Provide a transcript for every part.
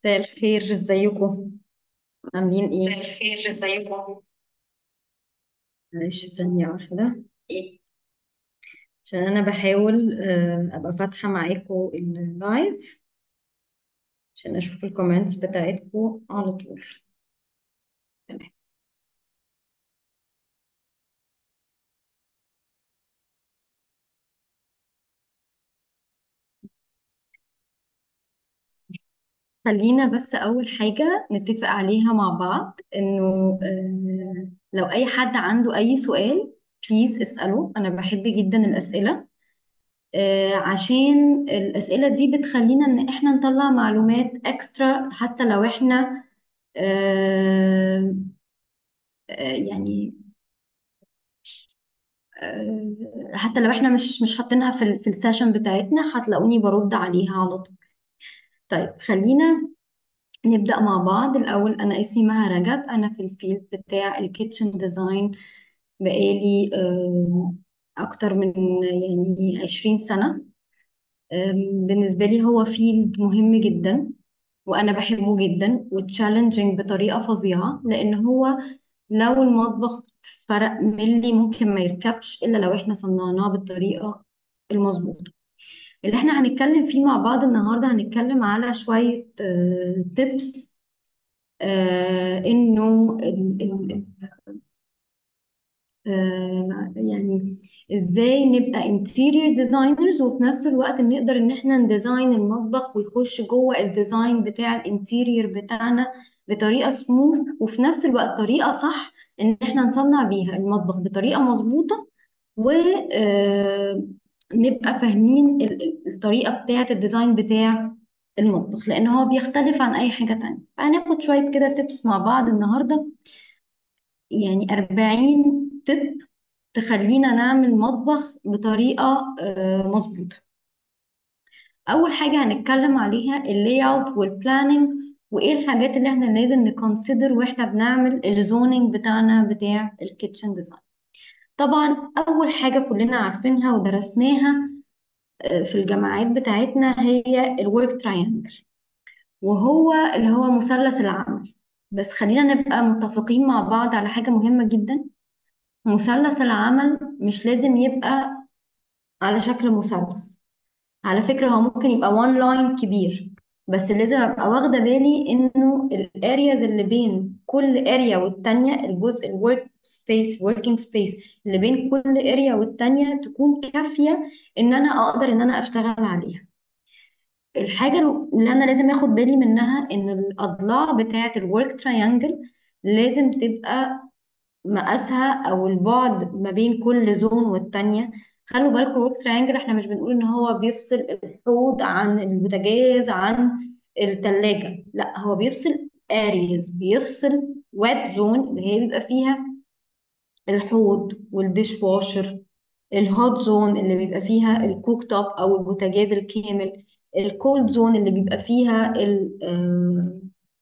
مساء الخير ازيكم عاملين ايه الخير ازيكم معلش ثانية واحدة عشان انا بحاول آه، ابقى فاتحة معاكم اللايف عشان اشوف الكومنتس بتاعتكم على طول تمام خلينا بس اول حاجة نتفق عليها مع بعض انه آه، لو اي حد عنده اي سؤال بليز اسأله انا بحب جدا الاسئلة آه، عشان الاسئلة دي بتخلينا ان احنا نطلع معلومات اكسترا حتى لو احنا آه، آه، يعني آه، حتى لو احنا مش مش حاطينها في ال- في السيشن بتاعتنا هتلاقوني برد عليها على طول طيب خلينا نبدأ مع بعض الأول أنا اسمي مها رجب أنا في الفيلد بتاع الكيتشن ديزاين بقالي آه، أكتر من يعني 20 سنة آم، بالنسبة لي هو فيلد مهم جدا وأنا بحبه جدا وتشالنجينج بطريقة فظيعة لأن هو لو المطبخ فرق ملي ممكن ما يركبش إلا لو احنا صنعناه بالطريقة المظبوطة اللي احنا هنتكلم فيه مع بعض النهاردة هنتكلم على شوية تيبس انه ال- ال- آه، يعني ازاي نبقى interior designers وفي نفس الوقت نقدر ان احنا نديزاين المطبخ ويخش جوه الديزاين بتاع الانتيرير بتاعنا بطريقة سموث وفي نفس الوقت طريقة صح ان احنا نصنع بيها المطبخ بطريقة مظبوطة ونبقى فاهمين ال- ال- الطريقة بتاعة الديزاين بتاع المطبخ لان هو بيختلف عن اي حاجة تانية فهناخد شوية كده تيبس مع بعض النهاردة يعني 40 تip تخلينا نعمل مطبخ بطريقة آه، مظبوطة أول حاجة هنتكلم عليها اللاي اوت والبلاننج وإيه الحاجات اللي احنا لازم نكونسيدر واحنا بنعمل الزوننج بتاعنا بتاع الكيتشن ديزاين طبعا أول حاجة كلنا عارفينها ودرسناها آه، في الجامعات بتاعتنا هي الورك تراينجل وهو اللي هو مثلث العمل بس خلينا نبقى متفقين مع بعض على حاجة مهمة جدا مثلث العمل مش لازم يبقى على شكل مثلث على فكرة هو ممكن يبقى وان لاين كبير بس لازم ابقى واخدة بالي انه الارياز اللي بين كل اريا والتانية الجزء الورك سبيس working سبيس اللي بين كل اريا والتانية تكون كافية ان انا اقدر ان انا اشتغل عليها الحاجة اللي انا لازم اخد بالي منها ان الاضلاع بتاعة الورك تراينجل لازم تبقى مقاسها او البعد ما بين كل زون والتانية خلوا بالكم الورك تراينجل احنا مش بنقول ان هو بيفصل الحوض عن البوتاجاز عن التلاجة لا هو بيفصل اريز بيفصل وات زون اللي هي بيبقى فيها الحوض والديش واشر الهوت زون اللي بيبقى فيها الكوك توب او البوتاجاز الكامل الكولد زون اللي بيبقى فيها ال- آه،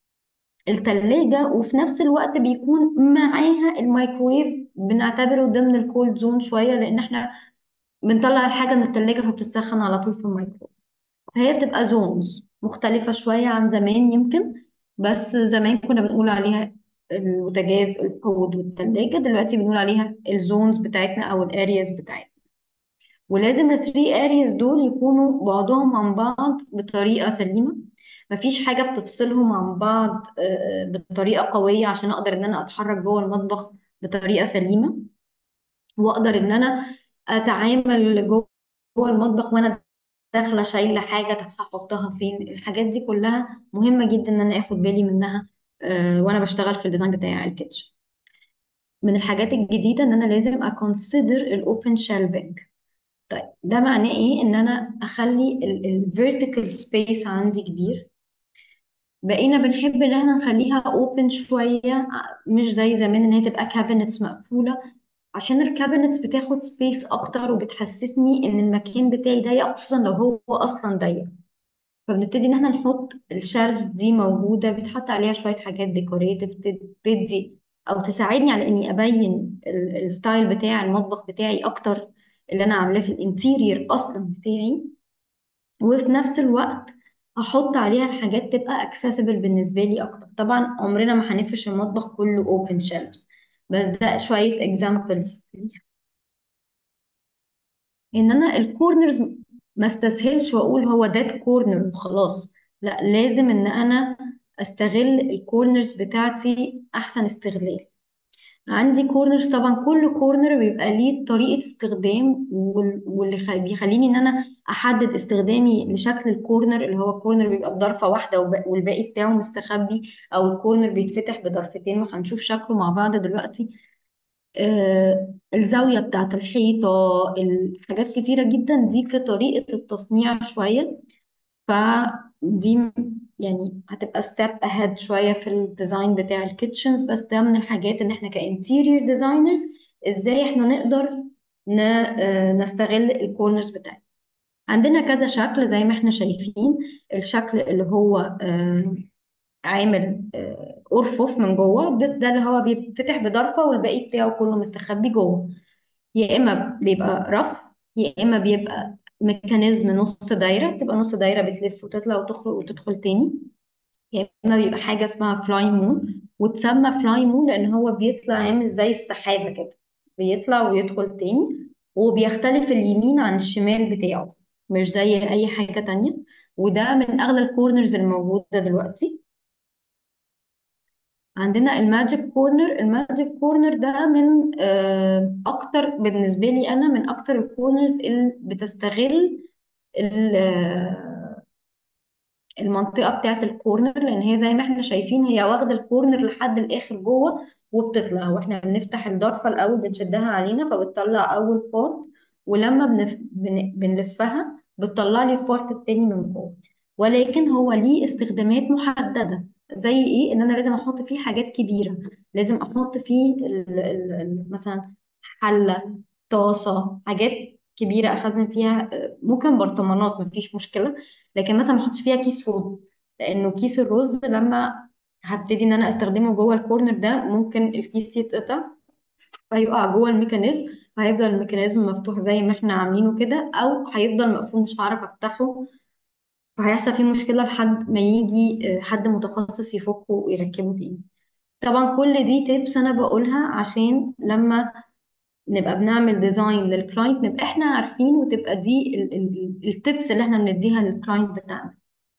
التلاجة وفي نفس الوقت بيكون معاها الميكرويف بنعتبره ضمن الكولد زون شوية لأن احنا بنطلع الحاجة من التلاجة فبتتسخن على طول في الميكرويف فهي بتبقى زونز مختلفة شوية عن زمان يمكن بس زمان كنا بنقول عليها البوتاجاز الحوض والتلاجة دلوقتي بنقول عليها الزونز بتاعتنا أو الارياز بتاعتنا ولازم الثري ارياز دول يكونوا بعضهم عن بعض بطريقة سليمة مفيش حاجة بتفصلهم عن بعض آه، بطريقة قوية عشان أقدر إن أنا أتحرك جوه المطبخ بطريقة سليمة وأقدر إن أنا أتعامل جوه جوه المطبخ وأنا داخلة شايلة حاجة طب هحطها فين الحاجات دي كلها مهمة جدا إن أنا آخد بالي منها آه، وأنا بشتغل في الديزاين بتاع الكيتشن من الحاجات الجديدة إن أنا لازم أكونسيدر الأوبن شيلفينج طيب ده معناه ايه ان انا اخلي الفيرتيكال سبيس عندي كبير بقينا بنحب ان احنا نخليها اوبن شويه ع- مش زي زمان ان هي تبقى كابينتس مقفوله عشان الكابينتس بتاخد سبيس اكتر وبتحسسني ان المكان بتاعي ضيق خصوصا لو هو اصلا ضيق فبنبتدي ان احنا نحط الشيلفز دي موجوده بيتحط عليها شويه حاجات ديكوريتيف تدي او تساعدني على اني ابين ال- الستايل بتاع المطبخ بتاعي اكتر اللي انا عاملاه في الانتيرير اصلا بتاعي وفي نفس الوقت احط عليها الحاجات تبقى accessible بالنسبه لي اكتر طبعا عمرنا ما هنفرش المطبخ كله open shelves بس ده شويه examples ان انا الكورنرز ما استسهلش واقول هو ده كورنر وخلاص لا لازم ان انا استغل الكورنرز بتاعتي احسن استغلال عندي كورنرز طبعا كل كورنر بيبقى ليه طريقة استخدام وال- واللي خ- بيخليني ان انا احدد استخدامي لشكل الكورنر اللي هو الكورنر بيبقى بضرفة واحدة وب- والباقي بتاعه مستخبي او الكورنر بيتفتح بضرفتين وهنشوف شكله مع بعض دلوقتي آه الزاوية بتاعت الحيطة الحاجات كتيرة جدا دي في طريقة التصنيع شوية فدي م- يعني هتبقى ستيب اهيد شويه في الديزاين بتاع الكيتشنز بس ده من الحاجات ان احنا كانتيريور ديزاينرز ازاي احنا نقدر ن- آه، نستغل الكورنرز بتاعتنا عندنا كذا شكل زي ما احنا شايفين الشكل اللي هو آه، عامل آه، أرفف من جوه بس ده اللي هو بيتفتح بضرفة والباقي بتاعه كله مستخبي جوه يا اما بيبقى رف يا اما بيبقى ميكانيزم نص دايره بتبقى نص دايره بتلف وتطلع وتخرج وتدخل تاني يا اما بيبقى حاجه اسمها فلاي مون وتسمى فلاي مون لان هو بيطلع عامل زي السحابه كده بيطلع ويدخل تاني وبيختلف اليمين عن الشمال بتاعه مش زي اي حاجه تانية وده من اغلى الكورنرز الموجوده دلوقتي عندنا الماجيك كورنر الماجيك كورنر ده من آه، اكتر بالنسبه لي انا من اكتر الكورنرز اللي بتستغل ال- آه، المنطقه بتاعه الكورنر لان هي زي ما احنا شايفين هي واخده الكورنر لحد الاخر جوه وبتطلع واحنا بنفتح الضرفه الاول بنشدها علينا فبتطلع اول بورت ولما بنف... بن... بنلفها بتطلع لي البورت التاني من جوه ولكن هو ليه استخدامات محدده زي ايه ان انا لازم احط فيه حاجات كبيره لازم احط فيه ال... ال... ال... مثلا حله طاسه حاجات كبيره اخزن فيها آه، ممكن برطمانات مفيش مشكله لكن مثلا ما احطش فيها كيس رز لانه كيس الرز لما هبتدي ان انا استخدمه جوه الكورنر ده ممكن الكيس يتقطع فيقع جوه الميكانيزم فهيفضل الميكانيزم مفتوح زي ما احنا عاملينه كده او هيفضل مقفول مش هعرف افتحه فهيحصل فيه مشكلة لحد ما يجي آه، حد متخصص يفكه ويركبه تاني طبعا كل دي تيبس انا بقولها عشان لما نبقى بنعمل ديزاين للكلاينت نبقى احنا عارفين وتبقى دي التيبس اللي احنا بنديها للكلاينت بتاعنا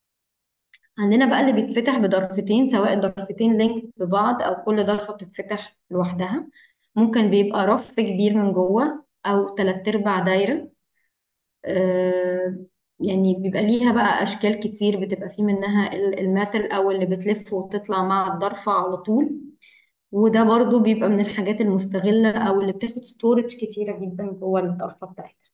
عندنا بقى اللي بيتفتح بضرفتين سواء الضرفتين لينك ببعض او كل ضرفة بتتفتح لوحدها ممكن بيبقى رف كبير من جوه او تلات ارباع دايرة آه يعني بيبقى ليها بقى اشكال كتير بتبقى في منها ال- الماتر او اللي بتلف وتطلع مع الضرفة على طول وده برضو بيبقى من الحاجات المستغلة او اللي بتاخد ستورج كتيرة جدا جوه الضرفة بتاعتها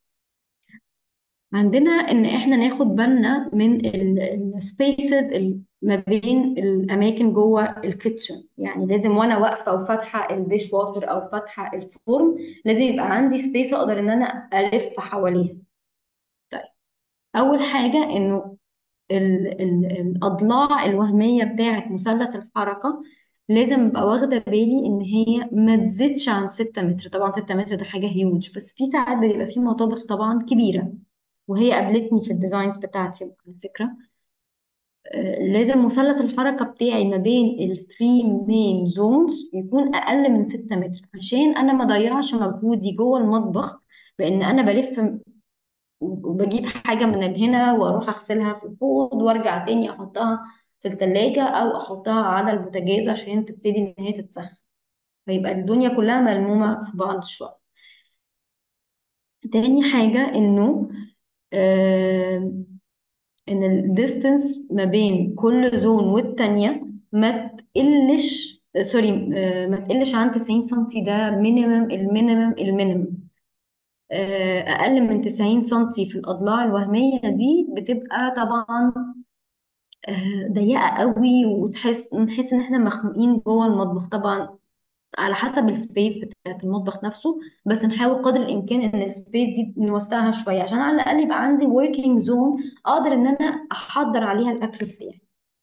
عندنا ان احنا ناخد بالنا من السبيسز ما بين الاماكن جوه الكيتشن يعني لازم وانا واقفه وفاتحه الديش ووتر او فاتحه الفرن لازم يبقى عندي سبيس اقدر ان انا الف حواليها طيب اول حاجه انه ال ال الاضلاع الوهميه بتاعه مثلث الحركه لازم ابقى واخده بالي ان هي ما تزيدش عن 6 متر طبعا 6 متر ده حاجه هيوج بس في ساعات بيبقى في مطابخ طبعا كبيره وهي قابلتني في الديزاينز بتاعتي على فكرة آه، لازم مثلث الحركة بتاعي ما بين الثري مين زونز يكون أقل من 6 متر عشان أنا ما أضيعش مجهودي جوه المطبخ بإن أنا بلف وبجيب حاجة من هنا وأروح أغسلها في الحوض وأرجع تاني أحطها في التلاجة أو أحطها على البوتاجاز عشان تبتدي إن هي تتسخن فيبقى الدنيا كلها ملمومة في بعض شوية تاني حاجة إنه آه، ان الديستنس ما بين كل زون والتانية ما تقلش آه، سوري آه، ما تقلش عن 90 سنتي ده مينيمم المينيمم المينيمم آه، اقل من 90 سنتي في الاضلاع الوهمية دي بتبقى طبعا آه، ضيقة قوي وتحس نحس ان احنا مخنوقين جوه المطبخ طبعا على حسب السبيس بتاعت المطبخ نفسه بس نحاول قدر الامكان ان السبيس دي نوسعها شويه عشان على الاقل يبقى عندي working زون اقدر ان انا احضر عليها الاكل بتاعي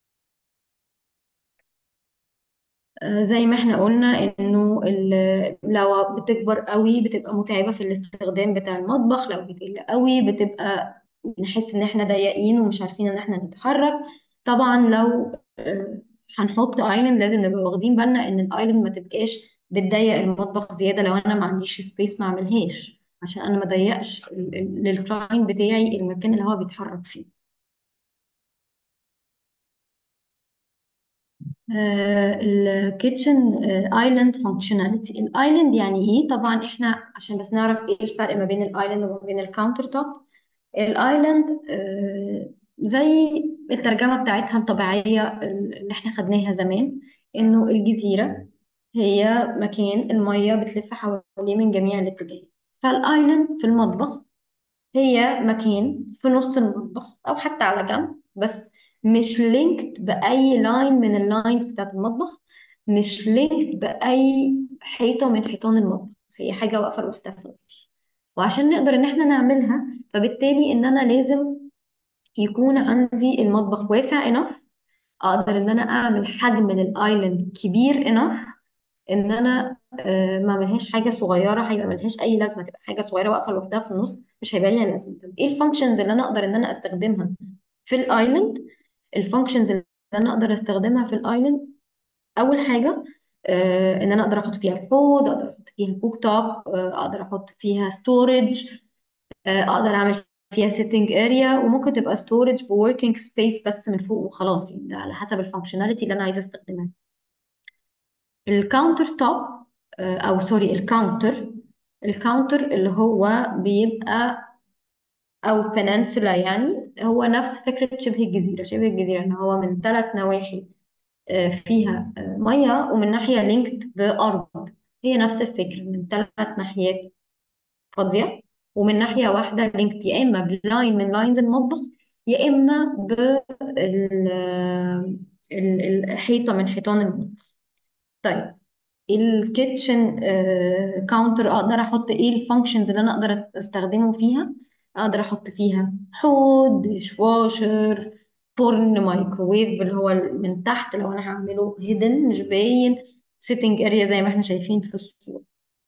آه، زي ما احنا قلنا انه ال- لو بتكبر قوي بتبقى متعبه في الاستخدام بتاع المطبخ لو بتقل قوي بتبقى نحس ان احنا ضيقين ومش عارفين ان احنا نتحرك طبعا لو آه، هنحط ايلاند لازم نبقى واخدين بالنا ان الايلاند ما تبقاش بتضيق المطبخ زياده لو انا ما عنديش سبيس ما اعملهاش عشان انا ما ضيقش للكلاينت بتاعي المكان اللي هو بيتحرك فيه الكيتشن ايلاند فانكشناليتي الايلاند يعني ايه طبعا احنا عشان بس نعرف ايه الفرق ما بين الايلاند وما بين الكاونتر توب الايلاند آه، زي الترجمه بتاعتها الطبيعيه اللي احنا خدناها زمان انه الجزيره هي مكان الميه بتلف حواليه من جميع الاتجاهات فالايلاند في المطبخ هي مكان في نص المطبخ او حتى على جنب بس مش لينكد باي لاين من اللاينز بتاعت المطبخ مش لينكد باي حيطه من حيطان المطبخ هي حاجه واقفه لوحدها في النص وعشان نقدر ان احنا نعملها فبالتالي ان انا لازم يكون عندي المطبخ واسع enough اقدر ان انا اعمل حجم للايلاند كبير enough ان انا آه، ما اعملهاش حاجه صغيره هيبقى ملهاش اي لازمه تبقى حاجه صغيره واقفه لوحدها في النص مش هيبقى ليها لازمه طب ايه الفانكشنز اللي انا اقدر ان انا استخدمها في الايلاند الفانكشنز اللي انا اقدر استخدمها في الايلاند اول حاجه آه ان انا اقدر احط فيها حوض اقدر احط فيها كوك توب آه اقدر احط فيها ستورج آه اقدر اعمل فيها سيتنج اريا وممكن تبقى ستورج بوركينج سبيس بس من فوق وخلاص يعني ده على حسب الفانكشناليتي اللي انا عايزه استخدمها الكاونتر توب او سوري الكاونتر الكاونتر اللي هو بيبقى او بنانسولا يعني هو نفس فكرة شبه الجزيرة شبه الجزيرة ان هو من ثلاث نواحي آه، فيها آه، مية ومن ناحية لينكد بأرض هي نفس الفكرة من ثلاث ناحيات فاضية ومن ناحية واحدة لينكد يا إما بلاين من لاينز المطبخ يا إما بالحيطة من حيطان المطبخ طيب الكيتشن كاونتر اقدر احط ايه الفانكشنز اللي انا اقدر استخدمه فيها اقدر احط فيها حوض ديش واشر فرن مايكروويف اللي هو من تحت لو انا هعمله هيدن مش باين سيتنج اريا زي ما احنا شايفين في الصورة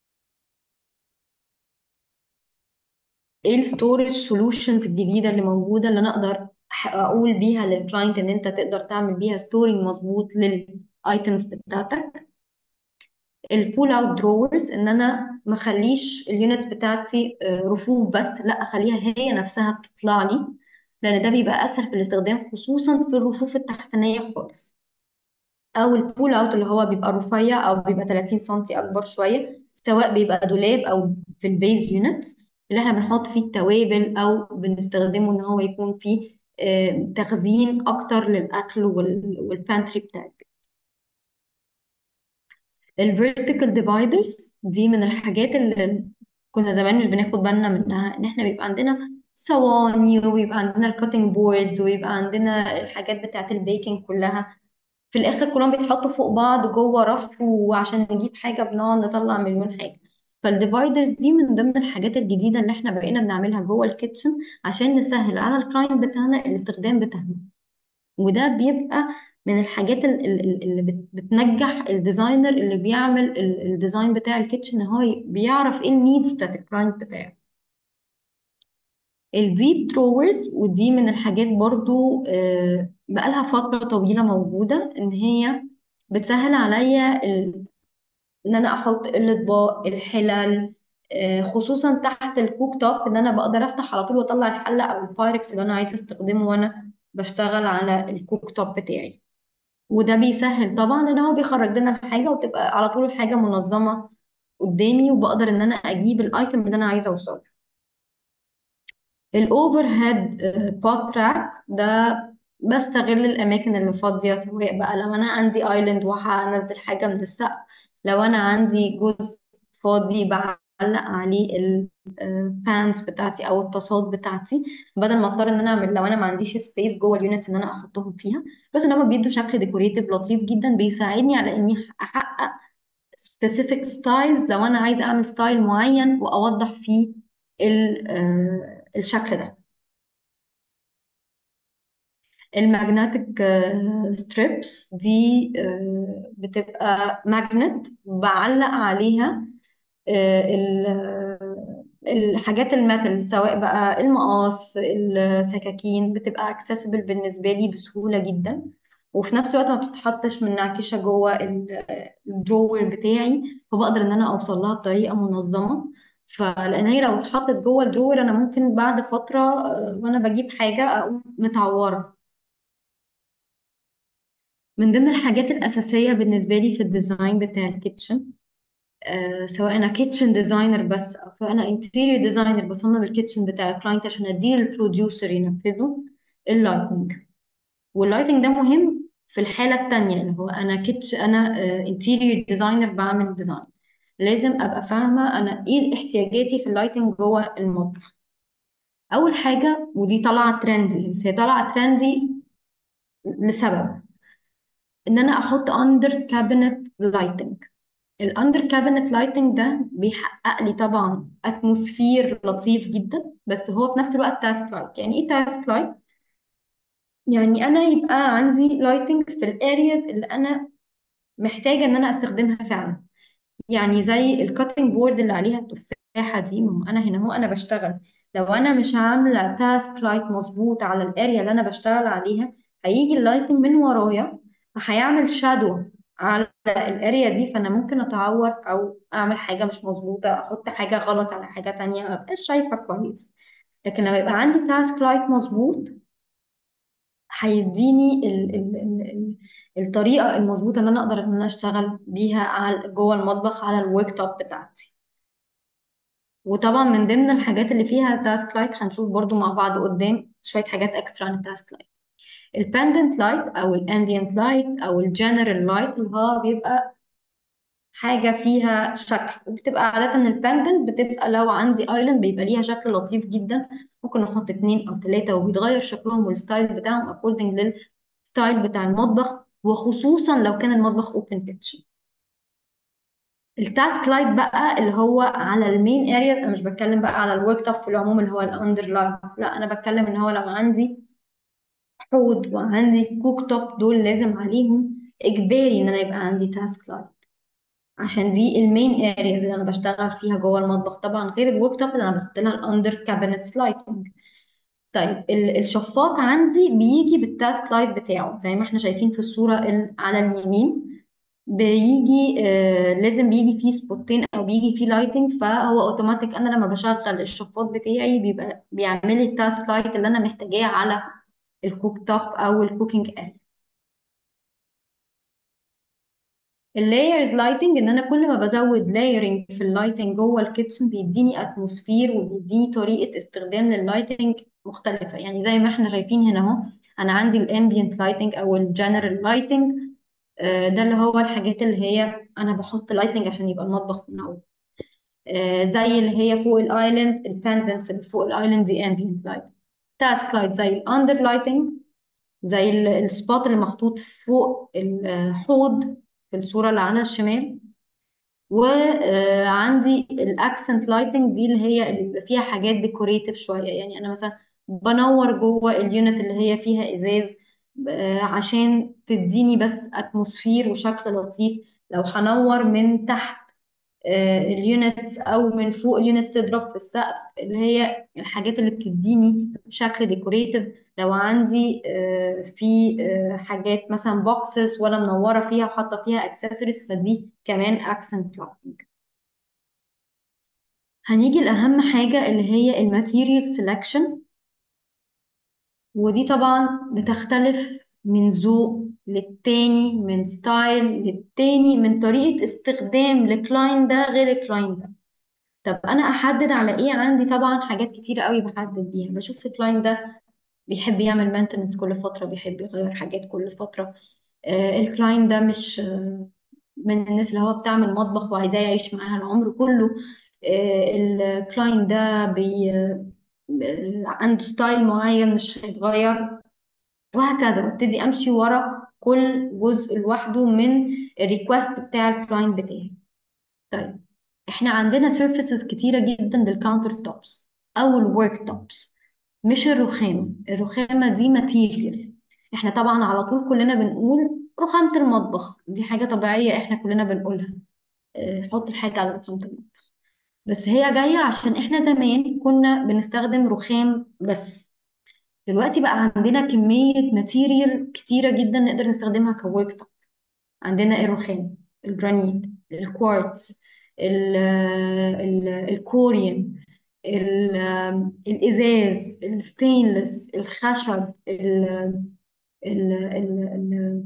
ايه الستورج سولوشنز الجديدة اللي موجودة اللي انا اقدر اقول بيها للكلاينت ان انت تقدر تعمل بيها ستورنج مظبوط للايتمز بتاعتك البول اوت دروورز ان انا ما اخليش اليونتس بتاعتي آه، رفوف بس لا اخليها هي نفسها بتطلع لي لان ده بيبقى اسهل في الاستخدام خصوصا في الرفوف التحتانيه خالص او البول اوت اللي هو بيبقى رفيع او بيبقى 30 سم اكبر شويه سواء بيبقى دولاب او في البيز يونتس اللي احنا بنحط فيه التوابل او بنستخدمه ان هو يكون فيه آه، تخزين اكتر للاكل والبانتري بتاعك الفيرتيكال ديفايدرز دي من الحاجات اللي كنا زمان مش بناخد بالنا منها ان احنا بيبقى عندنا صواني وبيبقى عندنا الكوتنج بوردز ويبقى عندنا الحاجات بتاعت البيكنج كلها في الاخر كلهم بيتحطوا فوق بعض جوه رف وعشان نجيب حاجه بنقعد نطلع مليون حاجه فالديفايدرز دي من ضمن الحاجات الجديده اللي احنا بقينا بنعملها جوه الكيتشن عشان نسهل على الكلاينت بتاعنا الاستخدام بتاعنا وده بيبقى من الحاجات ال- ال- اللي بت- بتنجح الديزاينر اللي بيعمل ال- الديزاين بتاع الكيتشن ان هو ي- بيعرف ايه النيدز بتاعت الكلاينت بتاعه الديب دروورز ودي من الحاجات برضو آه، بقالها فترة طويلة موجودة ان هي بتسهل عليا ال- ان انا احط الاطباق الحلل آه، خصوصا تحت الكوك توب ان انا بقدر افتح على طول واطلع الحلة او البايركس اللي انا عايزة استخدمه وانا بشتغل على الكوك توب بتاعي وده بيسهل طبعا ان هو بيخرج لنا الحاجه وتبقى على طول الحاجه منظمه قدامي وبقدر ان انا اجيب الايتم اللي انا عايزه اوصله الاوفر هيد بوت تراك ده بستغل الاماكن اللي فاضيه سواء بقى لو انا عندي ايلاند وهنزل حاجه من السقف لو انا عندي جزء فاضي بعلق عليه البانز بتاعتي او الطاسات بتاعتي بدل ما اضطر ان انا اعمل لو انا ما عنديش سبيس جوه اليونتس ان انا احطهم فيها بس ان هم بيدوا شكل ديكوريتيف لطيف جدا بيساعدني على اني احقق specific styles لو انا عايزه اعمل ستايل معين واوضح فيه ال- آه، الشكل ده الماجنتيك ستريبس دي آه، بتبقى ماجنت بعلق عليها الحاجات الميتال سواء بقى المقاس السكاكين بتبقى اكسسبل بالنسبة لي بسهولة جدا وفي نفس الوقت ما بتتحطش منعكشة جوه ال- الدرور بتاعي فبقدر ان انا اوصل لها بطريقة منظمة فلان هي لو اتحطت جوه الدرور انا ممكن بعد فترة آه، وانا بجيب حاجة اقوم متعورة من ضمن الحاجات الأساسية بالنسبة لي في الديزاين بتاع الكيتشن آه، سواء انا كيتشن ديزاينر بس او سواء انا انتيريور ديزاينر بصمم الكيتشن بتاع الكلاينت عشان اديه للبروديوسر ينفذه اللايتنج واللايتنج ده مهم في الحالة التانية اللي هو انا كيتش انا انتيريور ديزاينر بعمل ديزاين لازم ابقى فاهمة انا ايه احتياجاتي في اللايتنج جوه المطبخ اول حاجة ودي طالعة ترندي بس هي طالعة ترندي لسبب ان انا احط اندر كابينت لايتنج الاندر كابينت لايتنج ده بيحقق لي طبعا اتموسفير لطيف جدا بس هو في نفس الوقت تاسك لايت يعني ايه تاسك لايت يعني انا يبقى عندي لايتنج في الارياز اللي انا محتاجه ان انا استخدمها فعلا يعني زي الكاتنج بورد اللي عليها التفاحة دي ما هو انا هنا هو انا بشتغل لو انا مش عاملة تاسك لايت مظبوط على الاريا اللي انا بشتغل عليها هيجي اللايتنج من ورايا فهيعمل شادو على الاريا دي فانا ممكن اتعور او اعمل حاجة مش مظبوطة احط حاجة غلط على حاجة تانية مبقاش شايفة كويس لكن لما يبقى عندي تاسك لايت مظبوط هيديني ال ال ال ال الطريقة المظبوطة اللي أنا أقدر إن أنا أشتغل بيها على جوه المطبخ على الورك توب بتاعتي وطبعا من ضمن الحاجات اللي فيها تاسك لايت هنشوف برضو مع بعض قدام شوية حاجات اكسترا عن التاسك لايت الباندنت لايت أو الامبيانت لايت أو الجنرال لايت اللي هو بيبقى حاجة فيها شكل وبتبقى عادة الباندنت بتبقى لو عندي ايلاند بيبقى ليها شكل لطيف جدا ممكن نحط اتنين أو تلاتة وبيتغير شكلهم والستايل بتاعهم according للستايل بتاع المطبخ وخصوصا لو كان المطبخ اوبن كيتشن التاسك لايت بقى اللي هو على المين ارياز انا مش بتكلم بقى على الورك توب في العموم اللي هو الاندر لايت لا انا بتكلم ان هو لو عندي حوض وعندي كوك توب دول لازم عليهم اجباري ان انا يبقى عندي تاسك لايت عشان دي المين ارياز اللي انا بشتغل فيها جوه المطبخ طبعا غير الورك توب اللي انا بحط لها الاندر كابينتس لايتنج طيب ال- الشفاط عندي بيجي بالتاسك لايت بتاعه زي ما احنا شايفين في الصورة ال- على اليمين بيجي آه لازم بيجي فيه سبوتين او بيجي فيه لايتنج فهو اوتوماتيك انا لما بشغل الشفاط بتاعي بيبقى بيعمل لي التاسك لايت اللي انا محتاجاه على الكوك توب او الكوكينج اريا اللايرد لايتنج ان انا كل ما بزود لايرنج في اللايتنج جوه الكيتشن بيديني اتموسفير وبيديني طريقه استخدام لللايتنج مختلفه يعني زي ما احنا شايفين هنا اهو انا عندي الامبيانت لايتنج او الجنرال لايتنج ده اللي هو الحاجات اللي هي انا بحط لايتنج عشان يبقى المطبخ منور آه، زي اللي هي فوق الايلاند الباندنتس اللي فوق الايلاند دي امبيانت لايت تاسك لايت زي الاندر لايتنج زي ال- السبوت اللي محطوط فوق الحوض في الصورة اللي على الشمال وعندي الاكسنت لايتنج دي اللي هي اللي بيبقى فيها حاجات ديكوريتيف شوية يعني انا مثلا بنور جوه اليونت اللي هي فيها ازاز آه، عشان تديني بس اتموسفير وشكل لطيف لو هنور من تحت اليونتس او من فوق اليونتس تضرب في السقف اللي هي الحاجات اللي بتديني شكل ديكوريتيف لو عندي آه، في آه، حاجات مثلا بوكسز وانا منوره فيها وحاطه فيها اكسسوارز فدي كمان اكسنت لايتنج هنيجي لاهم حاجه اللي هي الماتيريال سelection ودي طبعا بتختلف من ذوق للتاني من ستايل للتاني من طريقه استخدام لكلاين ده غير الكلاين ده طب انا احدد على ايه عندي طبعا حاجات كتيره قوي بحدد بيها بشوف الكلاين ده بيحب يعمل مينتنس كل فتره بيحب يغير حاجات كل فتره آه الكلاين ده مش آه من الناس اللي هو بتعمل مطبخ وعايزاه يعيش معاها العمر كله آه الكلاين ده بي آه عنده ستايل معين مش هيتغير وهكذا ببتدي امشي ورا كل جزء لوحده من الريكوست بتاع الكلاين بتاعي طيب احنا عندنا سيرفيسز كتيرة جدا للكاونتر توبس او الورك توبس مش الرخام الرخامة دي ماتيريال احنا طبعا على طول كلنا بنقول رخامة المطبخ دي حاجة طبيعية احنا كلنا بنقولها اه، حط الحاجة على رخامة المطبخ بس هي جاية عشان احنا زمان كنا بنستخدم رخام بس دلوقتي بقى عندنا كمية ماتيريال كتيرة جدا نقدر نستخدمها كورك توب عندنا الرخام الجرانيت الكوارتز ال ال الكوريان ال- الإزاز الستينلس الخشب ال ال ال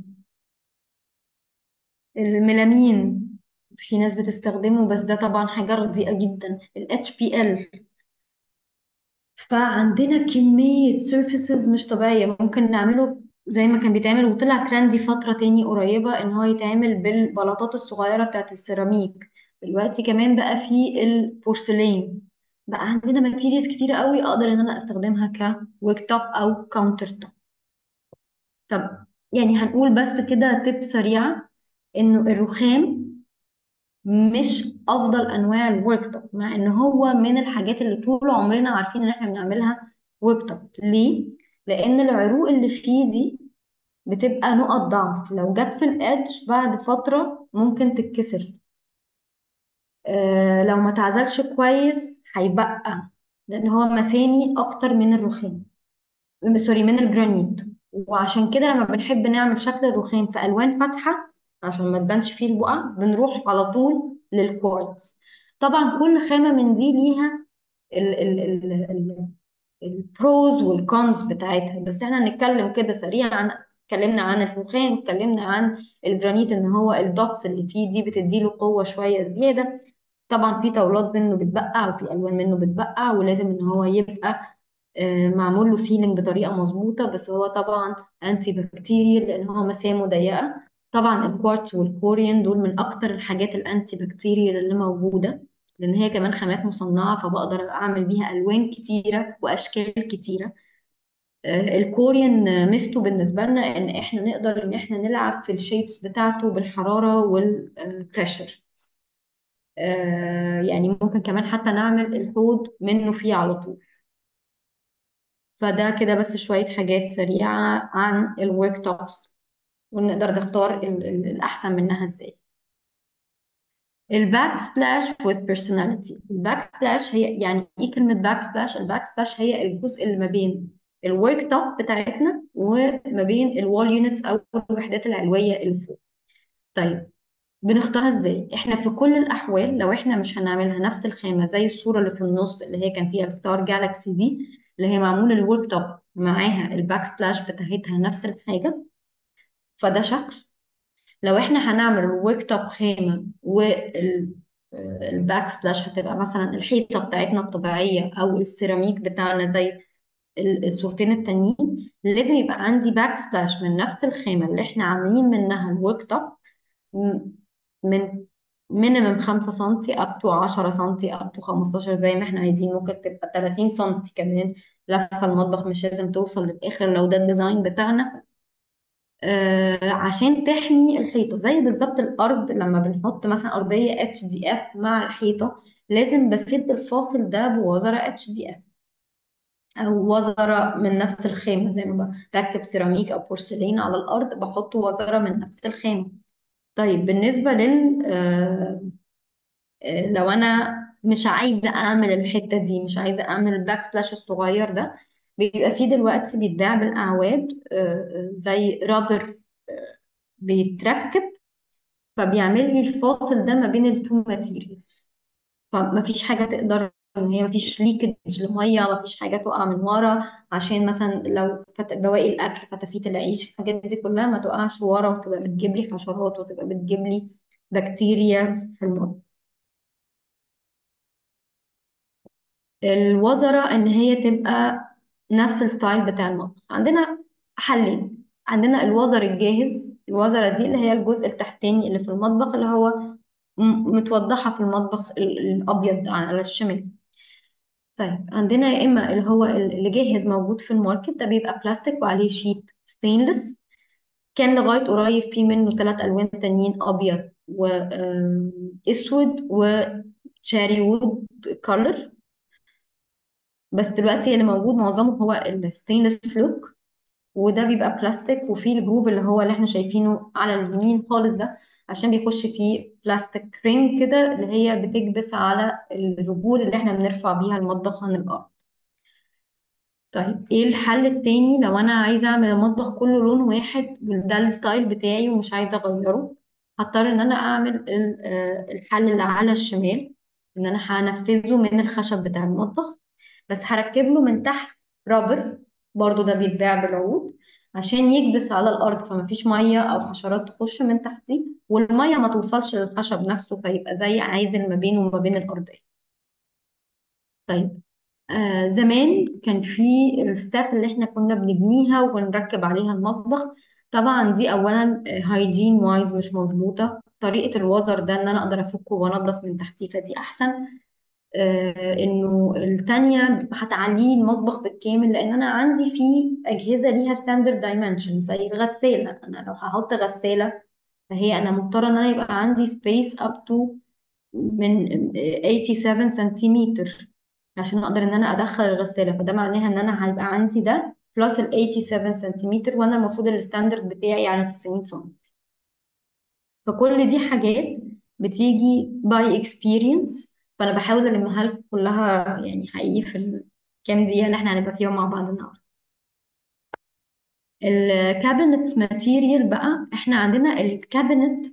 الميلامين في ناس بتستخدمه بس ده طبعا حاجة رديئة جدا ال HPL فعندنا كمية سيرفيسز مش طبيعية ممكن نعمله زي ما كان بيتعمل وطلع ترندي فترة تاني قريبة ان هو يتعمل بالبلاطات الصغيرة بتاعت السيراميك دلوقتي كمان بقى في البورسلين بقى عندنا ماتيريالز كتيرة قوي اقدر ان انا استخدمها كورك توب او كاونتر توب طب يعني هنقول بس كده تip سريعة انه الرخام مش افضل انواع الورك توب مع ان هو من الحاجات اللي طول عمرنا عارفين ان احنا بنعملها ورك توب ليه لان العروق اللي فيه دي بتبقى نقط ضعف لو جت في الادج بعد فتره ممكن تتكسر آه لو ما اتعزلش كويس هيبقى لان هو مسامي اكتر من الرخام سوري من الجرانيت وعشان كده لما بنحب نعمل شكل الرخام في الوان فاتحه عشان ما تبانش فيه البقع بنروح على طول للكوارتز طبعا كل خامه من دي ليها ال ال ال ال البروز والكونز بتاعتها بس احنا هنتكلم كده سريعا اتكلمنا عن الرخام اتكلمنا عن الجرانيت ان هو الدوتس اللي فيه دي بتديله قوه شويه زياده طبعا في طاولات منه بتبقع وفي الوان منه بتبقع ولازم ان هو يبقى آه، معمول له سيلينج بطريقه مظبوطه بس هو طبعا انتي بكتيريال لان هو مسامه ضيقه طبعا الكوارتز والكوريان دول من اكتر الحاجات الانتي بكتيريال اللي موجوده لان هي كمان خامات مصنعه فبقدر اعمل بيها الوان كتيره واشكال كتيره آه، الكوريان آه، ميزته بالنسبه لنا ان احنا نقدر ان احنا نلعب في الشيبس بتاعته بالحراره والبريشر يعني ممكن كمان حتى نعمل الحوض منه فيه على طول فده كده بس شوية حاجات سريعة عن الورك توبس ونقدر نختار ال- ال- الأحسن منها ازاي الباك سبلاش with personality الباك سبلاش هي يعني ايه كلمة باك سبلاش الباك سبلاش هي الجزء اللي ما بين الورك توب بتاعتنا وما بين الوال يونتس او الوحدات العلوية اللي فوق طيب بنختارها ازاي احنا في كل الاحوال لو احنا مش هنعملها نفس الخامة زي الصورة اللي في النص اللي هي كان فيها الستار جالاكسي دي اللي هي معمول الورك توب معاها الباك سبلاش بتاعتها نفس الحاجة فده شكل لو احنا هنعمل الورك توب خامة والباك سبلاش هتبقى مثلا الحيطة بتاعتنا الطبيعية أو السيراميك بتاعنا زي ال- الصورتين التانيين لازم يبقى عندي باك سبلاش من نفس الخامة اللي احنا عاملين منها الورك توب م- من مينيمم 5 سنتي اب تو 10 سنتي اب تو 15 زي ما احنا عايزين ممكن تبقى 30 سنتي كمان لفة المطبخ مش لازم توصل للآخر لو ده الديزاين بتاعنا آه، عشان تحمي الحيطة زي بالظبط الأرض لما بنحط مثلا أرضية اتش دي اف مع الحيطة لازم بسد الفاصل ده بوزرة اتش دي اف أو وزرة من نفس الخامة زي ما بركب سيراميك أو بورسلين على الأرض بحط وزرة من نفس الخامة طيب بالنسبة لل آه، آه، لو أنا مش عايزة أعمل الحتة دي مش عايزة أعمل الباك سبلاش الصغير ده بيبقى فيه دلوقتي بيتباع بالأعواد آه، آه، زي رابر بيتركب فبيعمل لي الفاصل ده ما بين التو ماتيريالز فما فيش حاجه تقدر ان هي ما فيش ليكج لميه ما فيش حاجه تقع من ورا عشان مثلا لو فت... بواقي الاكل فتافيت العيش الحاجات دي كلها ما تقعش ورا وتبقى بتجيب لي حشرات وتبقى بتجيب لي بكتيريا في المطبخ الوزرة ان هي تبقى نفس الستايل بتاع المطبخ عندنا حلين عندنا الوزر الجاهز الوزرة دي اللي هي الجزء التحتاني اللي في المطبخ اللي هو م- متوضحة في المطبخ ال- الأبيض على الشمال طيب عندنا يا إما اللي هو ال- اللي جاهز موجود في الماركت ده بيبقى بلاستيك وعليه شيت ستينلس كان لغاية قريب في منه ثلاث ألوان تانيين أبيض وأسود وشاري وود كولر بس دلوقتي اللي موجود معظمه هو الستينلس لوك وده بيبقى بلاستيك وفيه الجروف اللي هو اللي احنا شايفينه على اليمين خالص ده عشان بيخش فيه بلاستيك رينج كده اللي هي بتكبس على الرجول اللي احنا بنرفع بيها المطبخ عن الارض طيب ايه الحل التاني لو انا عايزه اعمل المطبخ كله لون واحد وده الستايل بتاعي ومش عايزه اغيره هضطر ان انا اعمل ال- آه، الحل اللي على الشمال ان انا هنفذه من الخشب بتاع المطبخ بس هركب له من تحت رابر برضو ده بيتباع بالعود عشان يكبس على الارض فما فيش ميه او حشرات تخش من تحتيه والميه ما توصلش للخشب نفسه فيبقى زي عازل ما بينه وما بين الارضيه طيب آه زمان كان في الستاب اللي احنا كنا بنبنيها ونركب عليها المطبخ طبعا دي اولا هايجين وايز مش مظبوطه طريقه الوزر ده ان انا اقدر افكه وانضف من تحتيه فدي احسن آه انه التانية هتعلي لي المطبخ بالكامل لان انا عندي فيه اجهزه ليها ستاندرد دايمنشن زي الغساله انا لو هحط غساله فهي انا مضطره ان انا يبقى عندي سبيس اب تو من 87 سنتيمتر عشان اقدر ان انا ادخل الغساله فده معناها ان انا هيبقى عندي ده بلس ال 87 سنتيمتر وانا المفروض الستاندرد بتاعي يعني 90 سم فكل دي حاجات بتيجي باي اكسبيرينس فانا بحاول المها لكم كلها يعني حقيقي في الكام دقيقه اللي احنا هنبقى فيهم مع بعض النهارده الكابينتس ماتيريال بقى احنا عندنا الكابينت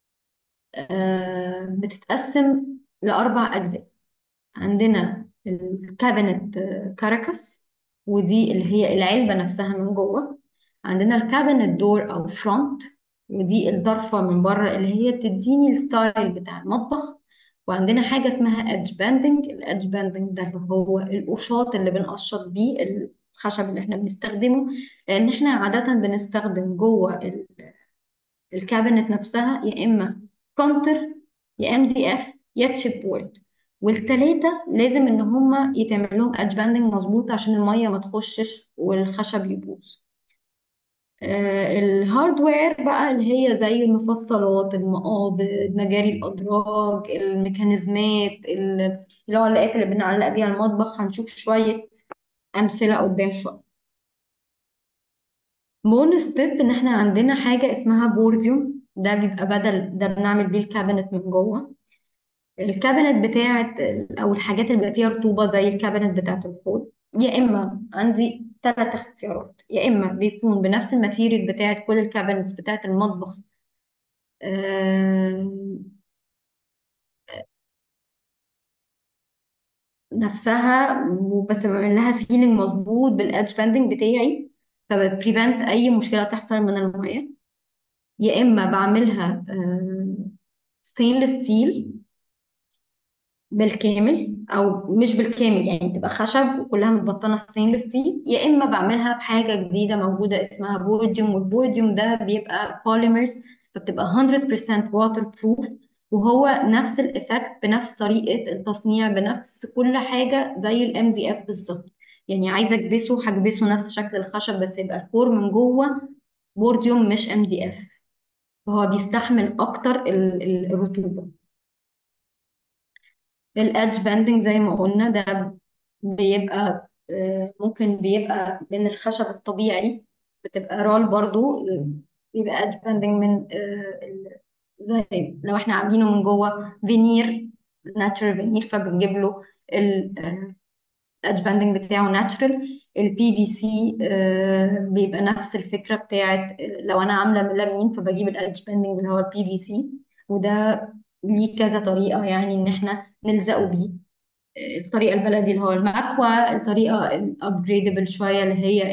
آه، بتتقسم لاربع اجزاء عندنا الكابينت كاراكس ودي اللي هي العلبة نفسها من جوه عندنا الكابينت دور أو فرونت ودي الضرفة من بره اللي هي بتديني الستايل بتاع المطبخ وعندنا حاجة اسمها ادج باندنج الادج باندنج ده اللي هو القشاط اللي بنقشط بيه الخشب اللي احنا بنستخدمه لأن احنا عادة بنستخدم جوه ال- الكابينت نفسها يا إما كونتر يا ام دي اف يا تشيب بورد والتلاتة لازم ان هما يتعمل لهم ادج باندنج مظبوط عشان المية ما تخشش والخشب يبوظ آه الهاردوير بقى اللي هي زي المفصلات المقابض مجاري الادراج الميكانيزمات ال- العلاقات اللي بنعلق بيها المطبخ هنشوف شوية امثلة قدام شوية بونus ستيب ان احنا عندنا حاجة اسمها بورديوم ده بيبقى بدل ده بنعمل بيه الكابينت من جوه الكابينت بتاعت او الحاجات اللي بيبقى فيها رطوبه زي الكابينت بتاعت الحوض يا اما عندي ثلاث اختيارات يا اما بيكون بنفس الماتيريال بتاعت كل الكابينتس بتاعت المطبخ آه، نفسها بس بعمل لها سيلينج مظبوط بالادج باندنج بتاعي فبريفنت اي مشكله تحصل من الميه يا اما بعملها ستينلس ستيل بالكامل او مش بالكامل يعني تبقى خشب وكلها متبطنه ستينلس ستيل يا اما بعملها بحاجه جديده موجوده اسمها بورديوم والبورديوم ده بيبقى بوليمرز فبتبقى 100% واتر بروف وهو نفس الايفكت بنفس طريقه التصنيع بنفس كل حاجه زي الام دي اف بالظبط يعني عايزه اكبسه هكبسه نفس شكل الخشب بس يبقى الكور من جوه بورديوم مش ام دي اف فهو بيستحمل اكتر ال- ال- الرطوبه الادج باندنج زي ما قلنا ده بيبقى آه، ممكن بيبقى من الخشب الطبيعي بتبقى رول برضو آه، بيبقى ادج باندنج من آه، ال- زي لو احنا عاملينه من جوه فينير ناتشرال فينير فبنجيب له الادج باندنج بتاعه ناتشرال البي في سي بيبقى نفس الفكره بتاعت آه، لو انا عامله ميلامين فبجيب الادج باندنج اللي هو البي في سي وده ليه كذا طريقه يعني ان احنا نلزقه بيه الطريقة البلدي اللي هو المكوى الطريقة الابجريدبل شوية اللي هي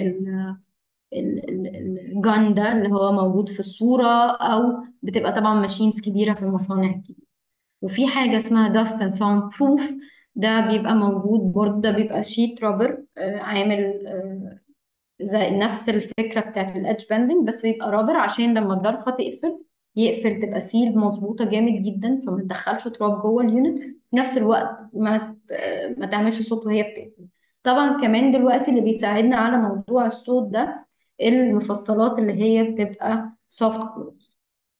الجان ده اللي هو موجود في الصورة أو بتبقى طبعا ماشينز كبيرة في المصانع الكبيرة وفي حاجة اسمها داست اند ساوند بروف ده بيبقى موجود برضه ده بيبقى شيت رابر عامل آه، زي نفس الفكرة بتاعت الادج باندنج بس بيبقى رابر عشان لما الضرفة تقفل يقفل تبقى سيل مظبوطة جامد جدا فما تدخلش تراب جوه اليونت في نفس الوقت ما ت- ما تعملش صوت وهي بتقفل طبعا كمان دلوقتي اللي بيساعدنا على موضوع الصوت ده المفصلات اللي هي بتبقى سوفت كلوز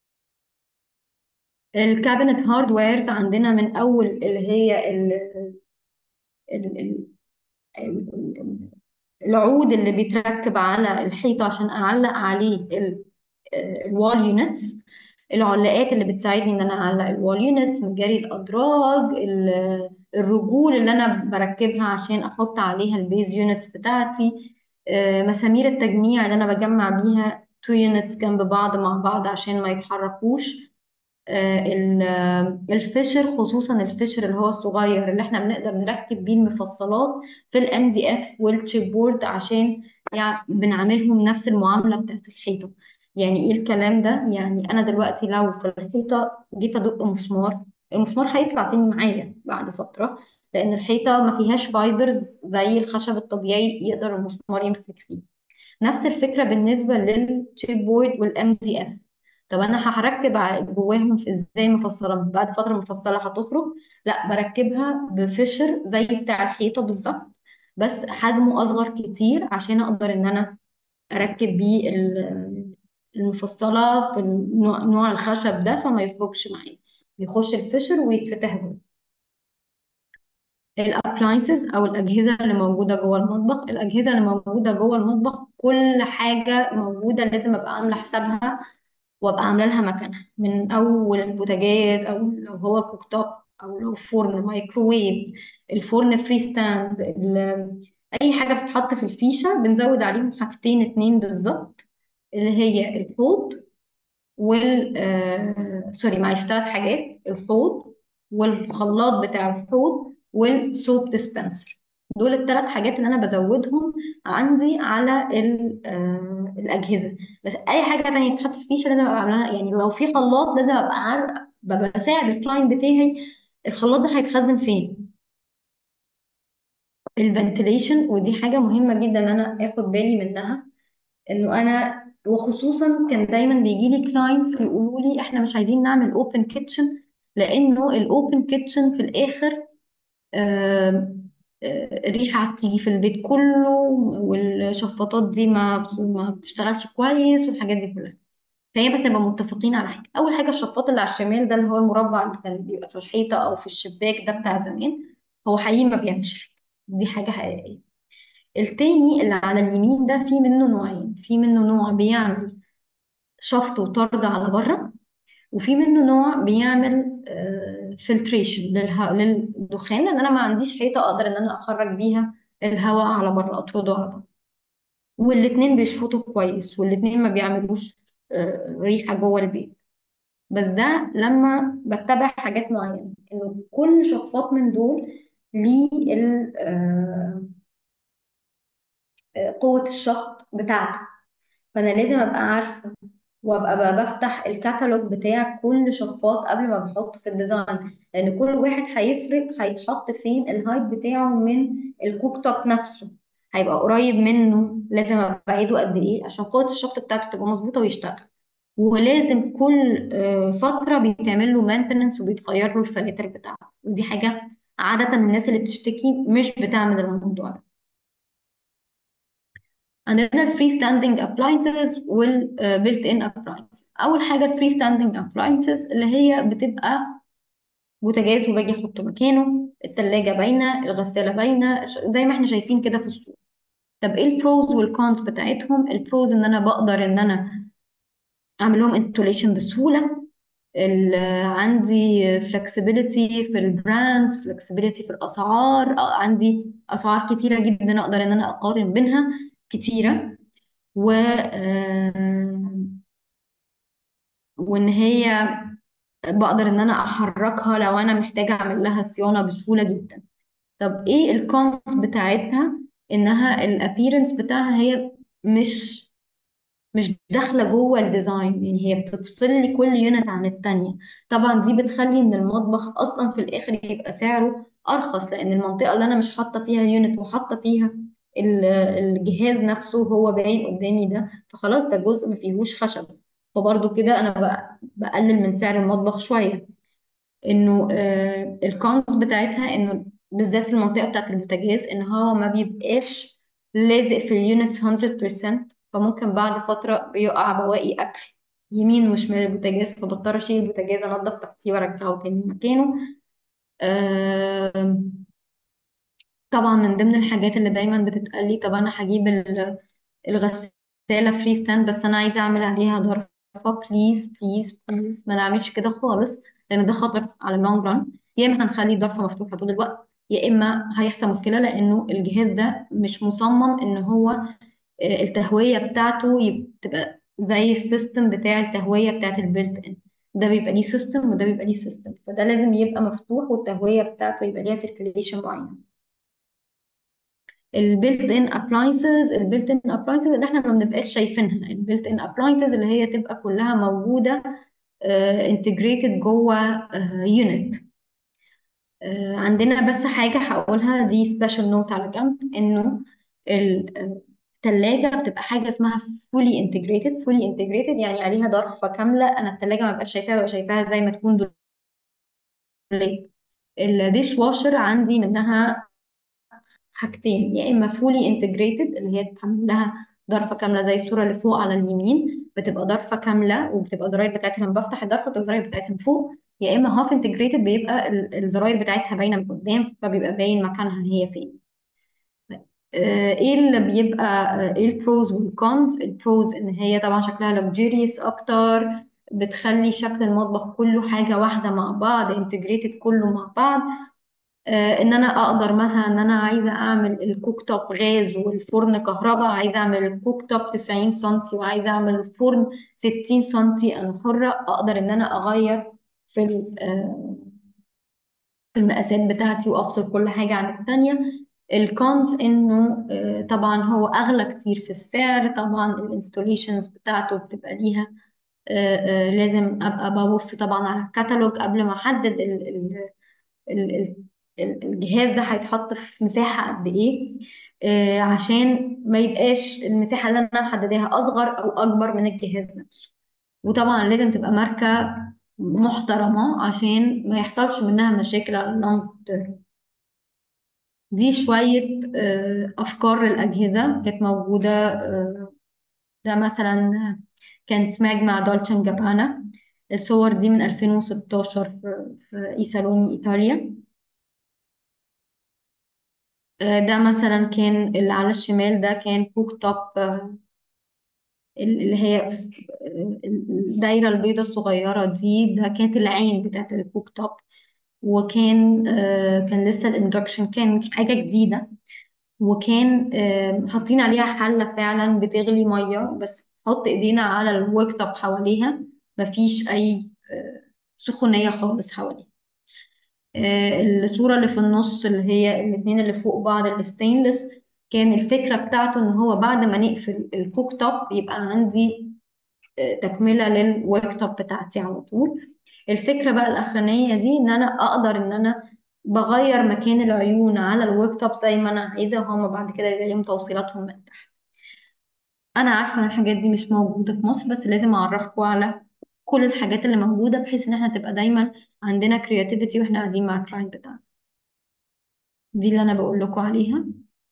الكابينت هاردويرز عندنا من اول اللي هي ال ال ال ال- العود اللي بيتركب على الحيطة عشان أعلق عليه الوال يونتس العلاقات اللي بتساعدني ان انا اعلق الوال يونتس مجاري الادراج ال- الرجول اللي انا بركبها عشان احط عليها البيز يونتس بتاعتي آه، مسامير التجميع اللي انا بجمع بيها تو يونتس جنب بعض مع بعض عشان ما يتحركوش آه، ال- آه، الفشر خصوصا الفشر اللي هو الصغير اللي احنا بنقدر نركب بيه المفصلات في الام دي اف والتشيب بورد عشان يعني بنعاملهم نفس المعامله بتاعت الحيطه يعني ايه الكلام ده يعني انا دلوقتي لو في الحيطه جيت ادق مسمار المسمار هيطلع تاني معايا بعد فتره لان الحيطه ما فيهاش فايبرز زي الخشب الطبيعي يقدر المسمار يمسك فيه نفس الفكرة بالنسبة للتشيب بورد والام دي اف طب انا هركب ع- جواهم في ازاي مفصلة بعد فترة مفصلة هتخرج لا بركبها بفشر زي بتاع الحيطة بالظبط بس حجمه اصغر كتير عشان اقدر ان انا اركب بيه ال- المفصلة في النوع نوع الخشب ده فما يخرجش معايا يخش الفشر ويتفتح جوه الابلاينسز او الاجهزه اللي موجوده جوه المطبخ الاجهزه اللي موجوده جوه المطبخ كل حاجه موجوده لازم ابقى عامله حسابها وابقى عامله لها مكانها من اول البوتاجاز او لو هو كوك توب او لو فرن مايكروويف الفرن فري ستاند ال- اي حاجه بتتحط في الفيشه بنزود عليهم حاجتين اتنين بالظبط اللي هي الحوض وال آه... سوري معلش ثلاث حاجات الحوض والخلاط بتاع الحوض والسوب ديسبنسر دول الثلاث حاجات اللي انا بزودهم عندي على ال... آه... الاجهزه بس اي حاجه تانية تتحط في الفيشه لازم ابقى عاملاها يعني لو في خلاط لازم ابقى عارف ببقى بساعد الكلاينت بتاعي الخلاط ده هيتخزن فين الفنتليشن ودي حاجه مهمه جدا ان انا اخد بالي منها انه انا وخصوصا كان دايما بيجي لي كلاينتس يقولوا لي احنا مش عايزين نعمل اوبن كيتشن لانه الاوبن كيتشن في الاخر آه، آه، الريحه هتيجي في البيت كله والشفاطات دي ما ما بتشتغلش كويس والحاجات دي كلها فهي بتبقى متفقين على حاجه اول حاجه الشفاط اللي على الشمال ده اللي هو المربع اللي كان بيبقى في الحيطه او في الشباك ده بتاع زمان هو حقيقي ما بيعملش حاجه دي حاجه حقيقيه التاني اللي على اليمين ده في منه نوعين في منه نوع بيعمل شفط وطرد على بره وفي منه نوع بيعمل فلتريشن للدخان لان انا ما عنديش حيطه اقدر ان انا اخرج بيها الهواء على بره اطرده على بره والاتنين بيشفطوا كويس والاتنين ما بيعملوش آه، ريحه جوه البيت بس ده لما بتبع حاجات معينه انه كل شفاط من دول ليه ال- آه، آه، قوه الشفط بتاعته فانا لازم ابقى عارفه وابقى بقى بفتح الكتالوج بتاع كل شفاط قبل ما بحطه في الديزاين لان كل واحد هيفرق هيتحط فين الهايت بتاعه من الكوك توب نفسه هيبقى قريب منه لازم ابعده قد ايه عشان قوة الشفط بتاعته تبقى مظبوطة ويشتغل ولازم كل آه، فترة بيتعمل له مانتننس وبيتغير له الفلاتر بتاعته ودي حاجة عادة الناس اللي بتشتكي مش بتعمل الموضوع ده عندنا الفري ستاندنج ابلاينسز والبيلت ان ابلاينسز اول حاجه الفري ستاندنج ابلاينسز اللي هي بتبقى بوتاجاز وباجي احطه مكانه التلاجة باينه الغساله باينه ش- زي ما احنا شايفين كده في الصوره طب ايه البروز والكونز بتاعتهم البروز ان انا بقدر ان انا اعمل لهم انستوليشن بسهوله ال- عندي flexibility في البراندز flexibility في الاسعار آه، عندي اسعار كتيره جدا اقدر ان انا اقارن بينها كتيره و آه، وان هي بقدر ان انا احركها لو انا محتاجه اعمل لها صيانه بسهوله جدا طب ايه الكونز بتاعتها انها الابييرنس بتاعها هي مش مش داخله جوه الديزاين يعني هي بتفصل لي كل يونت عن التانية طبعا دي بتخلي ان المطبخ اصلا في الاخر يبقى سعره ارخص لان المنطقه اللي انا مش حاطه فيها يونت وحاطه فيها ال- الجهاز نفسه هو باين قدامي ده فخلاص ده جزء ما فيهوش خشب فبرضو كده انا بق- بقلل من سعر المطبخ شويه انه آه الكونز بتاعتها انه بالذات في المنطقه بتاعت البوتاجاز ان هو ما بيبقاش لازق في اليونتس 100% فممكن بعد فتره بيقع بواقي اكل يمين وشمال البوتاجاز فبضطر اشيل البوتاجاز انضف تحتيه وارجعه تاني مكانه آه طبعا من ضمن الحاجات اللي دايما بتتقال لي طب انا هجيب ال- الغساله فري ستاند بس انا عايزه اعمل عليها ظرف بليز بليز بليز ما نعملش كده خالص لان ده خطر على اللونج ران يا اما هنخلي الضرفه مفتوحه طول الوقت يا اما هيحصل مشكله لانه الجهاز ده مش مصمم ان هو آه، التهويه بتاعته يب- تبقى زي السيستم بتاع التهويه بتاعت البيلت ان ده بيبقى ليه سيستم وده بيبقى ليه سيستم فده لازم يبقى مفتوح والتهويه بتاعته يبقى ليها سيركيليشن معينه البيلت ان ابلاينسز البيلت ان ابلاينسز اللي احنا ما بنبقاش شايفينها البيلت ان ابلاينسز اللي هي تبقى كلها موجوده انتجريتد جوه يونت عندنا بس حاجه هقولها دي سبيشال نوت على جنب انه الثلاجه بتبقى حاجه اسمها فولي انتجريتد فولي انتجريتد يعني عليها ضرفه كامله انا الثلاجه ما بقاش شايفاها ببقى شايفاها زي ما تكون دولاب الديش واشر عندي منها حاجتين يا اما فولي انتجريتد اللي هي بتعمل لها ضرفه كامله زي الصوره اللي فوق على اليمين بتبقى ضرفه كامله وبتبقى الزراير بتاعتها لما بفتح الضرفه بتبقى الزراير بتاعتها من فوق يا اما هاف انتجريتد بيبقى ال- الزراير بتاعتها باينه من قدام فبيبقى باين مكانها هي فين آه، ايه اللي بيبقى آه، ايه البروز والكونز البروز ان هي طبعا شكلها لوكجيريوس اكتر بتخلي شكل المطبخ كله حاجه واحده مع بعض انتجريتد كله مع بعض آه، ان انا اقدر مثلا ان انا عايزه اعمل الكوك توب غاز والفرن كهرباء عايزه اعمل الكوك توب 90 سنتي وعايزه اعمل الفرن 60 سنتي انا حره اقدر ان انا اغير في ال- آه، في المقاسات بتاعتي وافصل كل حاجه عن التانية الكونز انه آه، طبعا هو اغلى كتير في السعر طبعا الانستوليشنز بتاعته بتبقى ليها آه، آه، لازم ابقى ببص طبعا على الكتالوج قبل ما احدد ال- ال- ال- ال- ال- الجهاز ده هيتحط في مساحة قد ايه آه، عشان ما يبقاش المساحة اللي انا محدداها اصغر او اكبر من الجهاز نفسه وطبعا لازم تبقى ماركة محترمة عشان ما يحصلش منها مشاكل على اللونج تيرم دي شوية آه، أفكار للأجهزة كانت موجودة آه، ده مثلا كان سماج مع دولتشن جابانا الصور دي من 2016 في في إيسالوني إيطاليا آه، ده مثلا كان اللي على الشمال ده كان كوك توب آه، اللي هي آه، الدايرة البيضة الصغيرة دي ده كانت العين بتاعت الكوك توب وكان آه، كان لسه الاندكشن كان حاجة جديدة وكان آه، حاطين عليها حلة فعلا بتغلي مية بس نحط ايدينا على الورك توب حواليها مفيش أي آه، سخونية خالص حواليها آه، الصورة اللي في النص اللي هي الاتنين اللي فوق بعض الستينلس كان الفكرة بتاعته ان هو بعد ما نقفل الكوك توب يبقى عندي آه، تكملة للورك توب بتاعتي على طول الفكرة بقى الأخرانية دي ان انا اقدر ان انا بغير مكان العيون على الورك توب زي ما انا عايزة وهما بعد كده يبقى ليهم توصيلاتهم من تحت انا عارفة ان الحاجات دي مش موجودة في مصر بس لازم اعرفكم على كل الحاجات اللي موجودة بحيث ان احنا تبقى دايما عندنا كرياتيفيتي واحنا قاعدين مع الكلاينت بتاعنا دي اللي انا بقول لكم عليها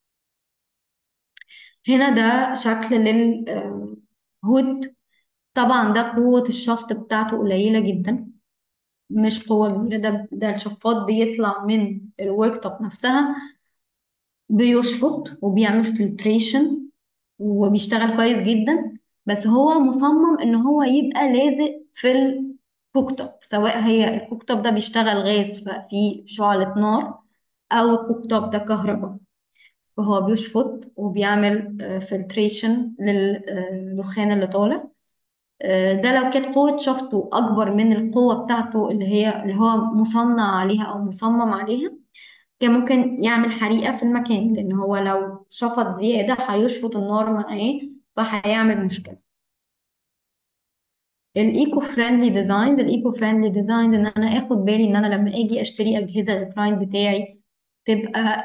هنا ده شكل للهود طبعا ده قوة الشفط بتاعته قليلة جدا مش قوة كبيرة ده ده الشفاط بيطلع من الورك توب نفسها بيشفط وبيعمل فلتريشن وبيشتغل كويس جدا بس هو مصمم ان هو يبقى لازق في الكوك توب سواء هي الكوك توب ده بيشتغل غاز ففي شعلة نار او الكوك توب ده كهرباء فهو بيشفط وبيعمل فلتريشن للدخان اللي طالع آه، ده لو كانت قوة شفطه أكبر من القوة بتاعته اللي هي اللي هو مصنع عليها أو مصمم عليها كان ممكن يعمل حريقة في المكان لأن هو لو شفط زيادة هيشفط النار معاه فهيعمل مشكلة الايكو فريندلي ديزاينز الايكو فريندلي ديزاينز ان انا اخد بالي ان انا لما اجي اشتري اجهزه للكلاينت بتاعي تبقى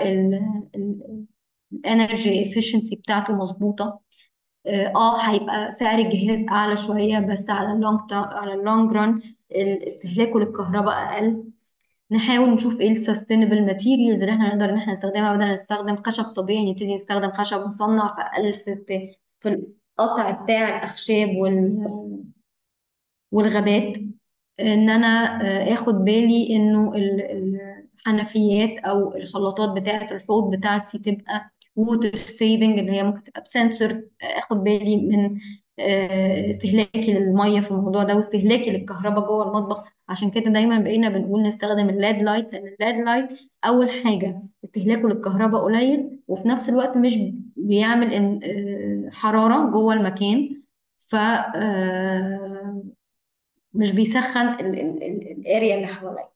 الانرجي افشنسي بتاعته مظبوطه اه آه، هيبقى سعر الجهاز اعلى شويه بس على اللونج على اللونج ران استهلاكه للكهرباء اقل نحاول نشوف ايه السستينبل ماتيريالز اللي احنا نقدر ان احنا نستخدمها بدل نستخدم خشب طبيعي نبتدي نستخدم خشب مصنع فاقل في في في القطع بتاع الاخشاب وال والغابات ان انا آه، اخد بالي انه ال- الحنفيات او الخلاطات بتاعه الحوض بتاعتي تبقى ووتر سيفنج اللي هي ممكن تبقى بسنسور اخد بالي من آه، استهلاكي للميه في الموضوع ده واستهلاكي للكهرباء جوه المطبخ عشان كده دايما بقينا بنقول نستخدم اللاد لايت لان اللاد لايت اول حاجه استهلاكه للكهرباء قليل وفي نفس الوقت مش بيعمل إن- آه، حراره جوه المكان ف آه، مش بيسخن الاريا اللي حواليه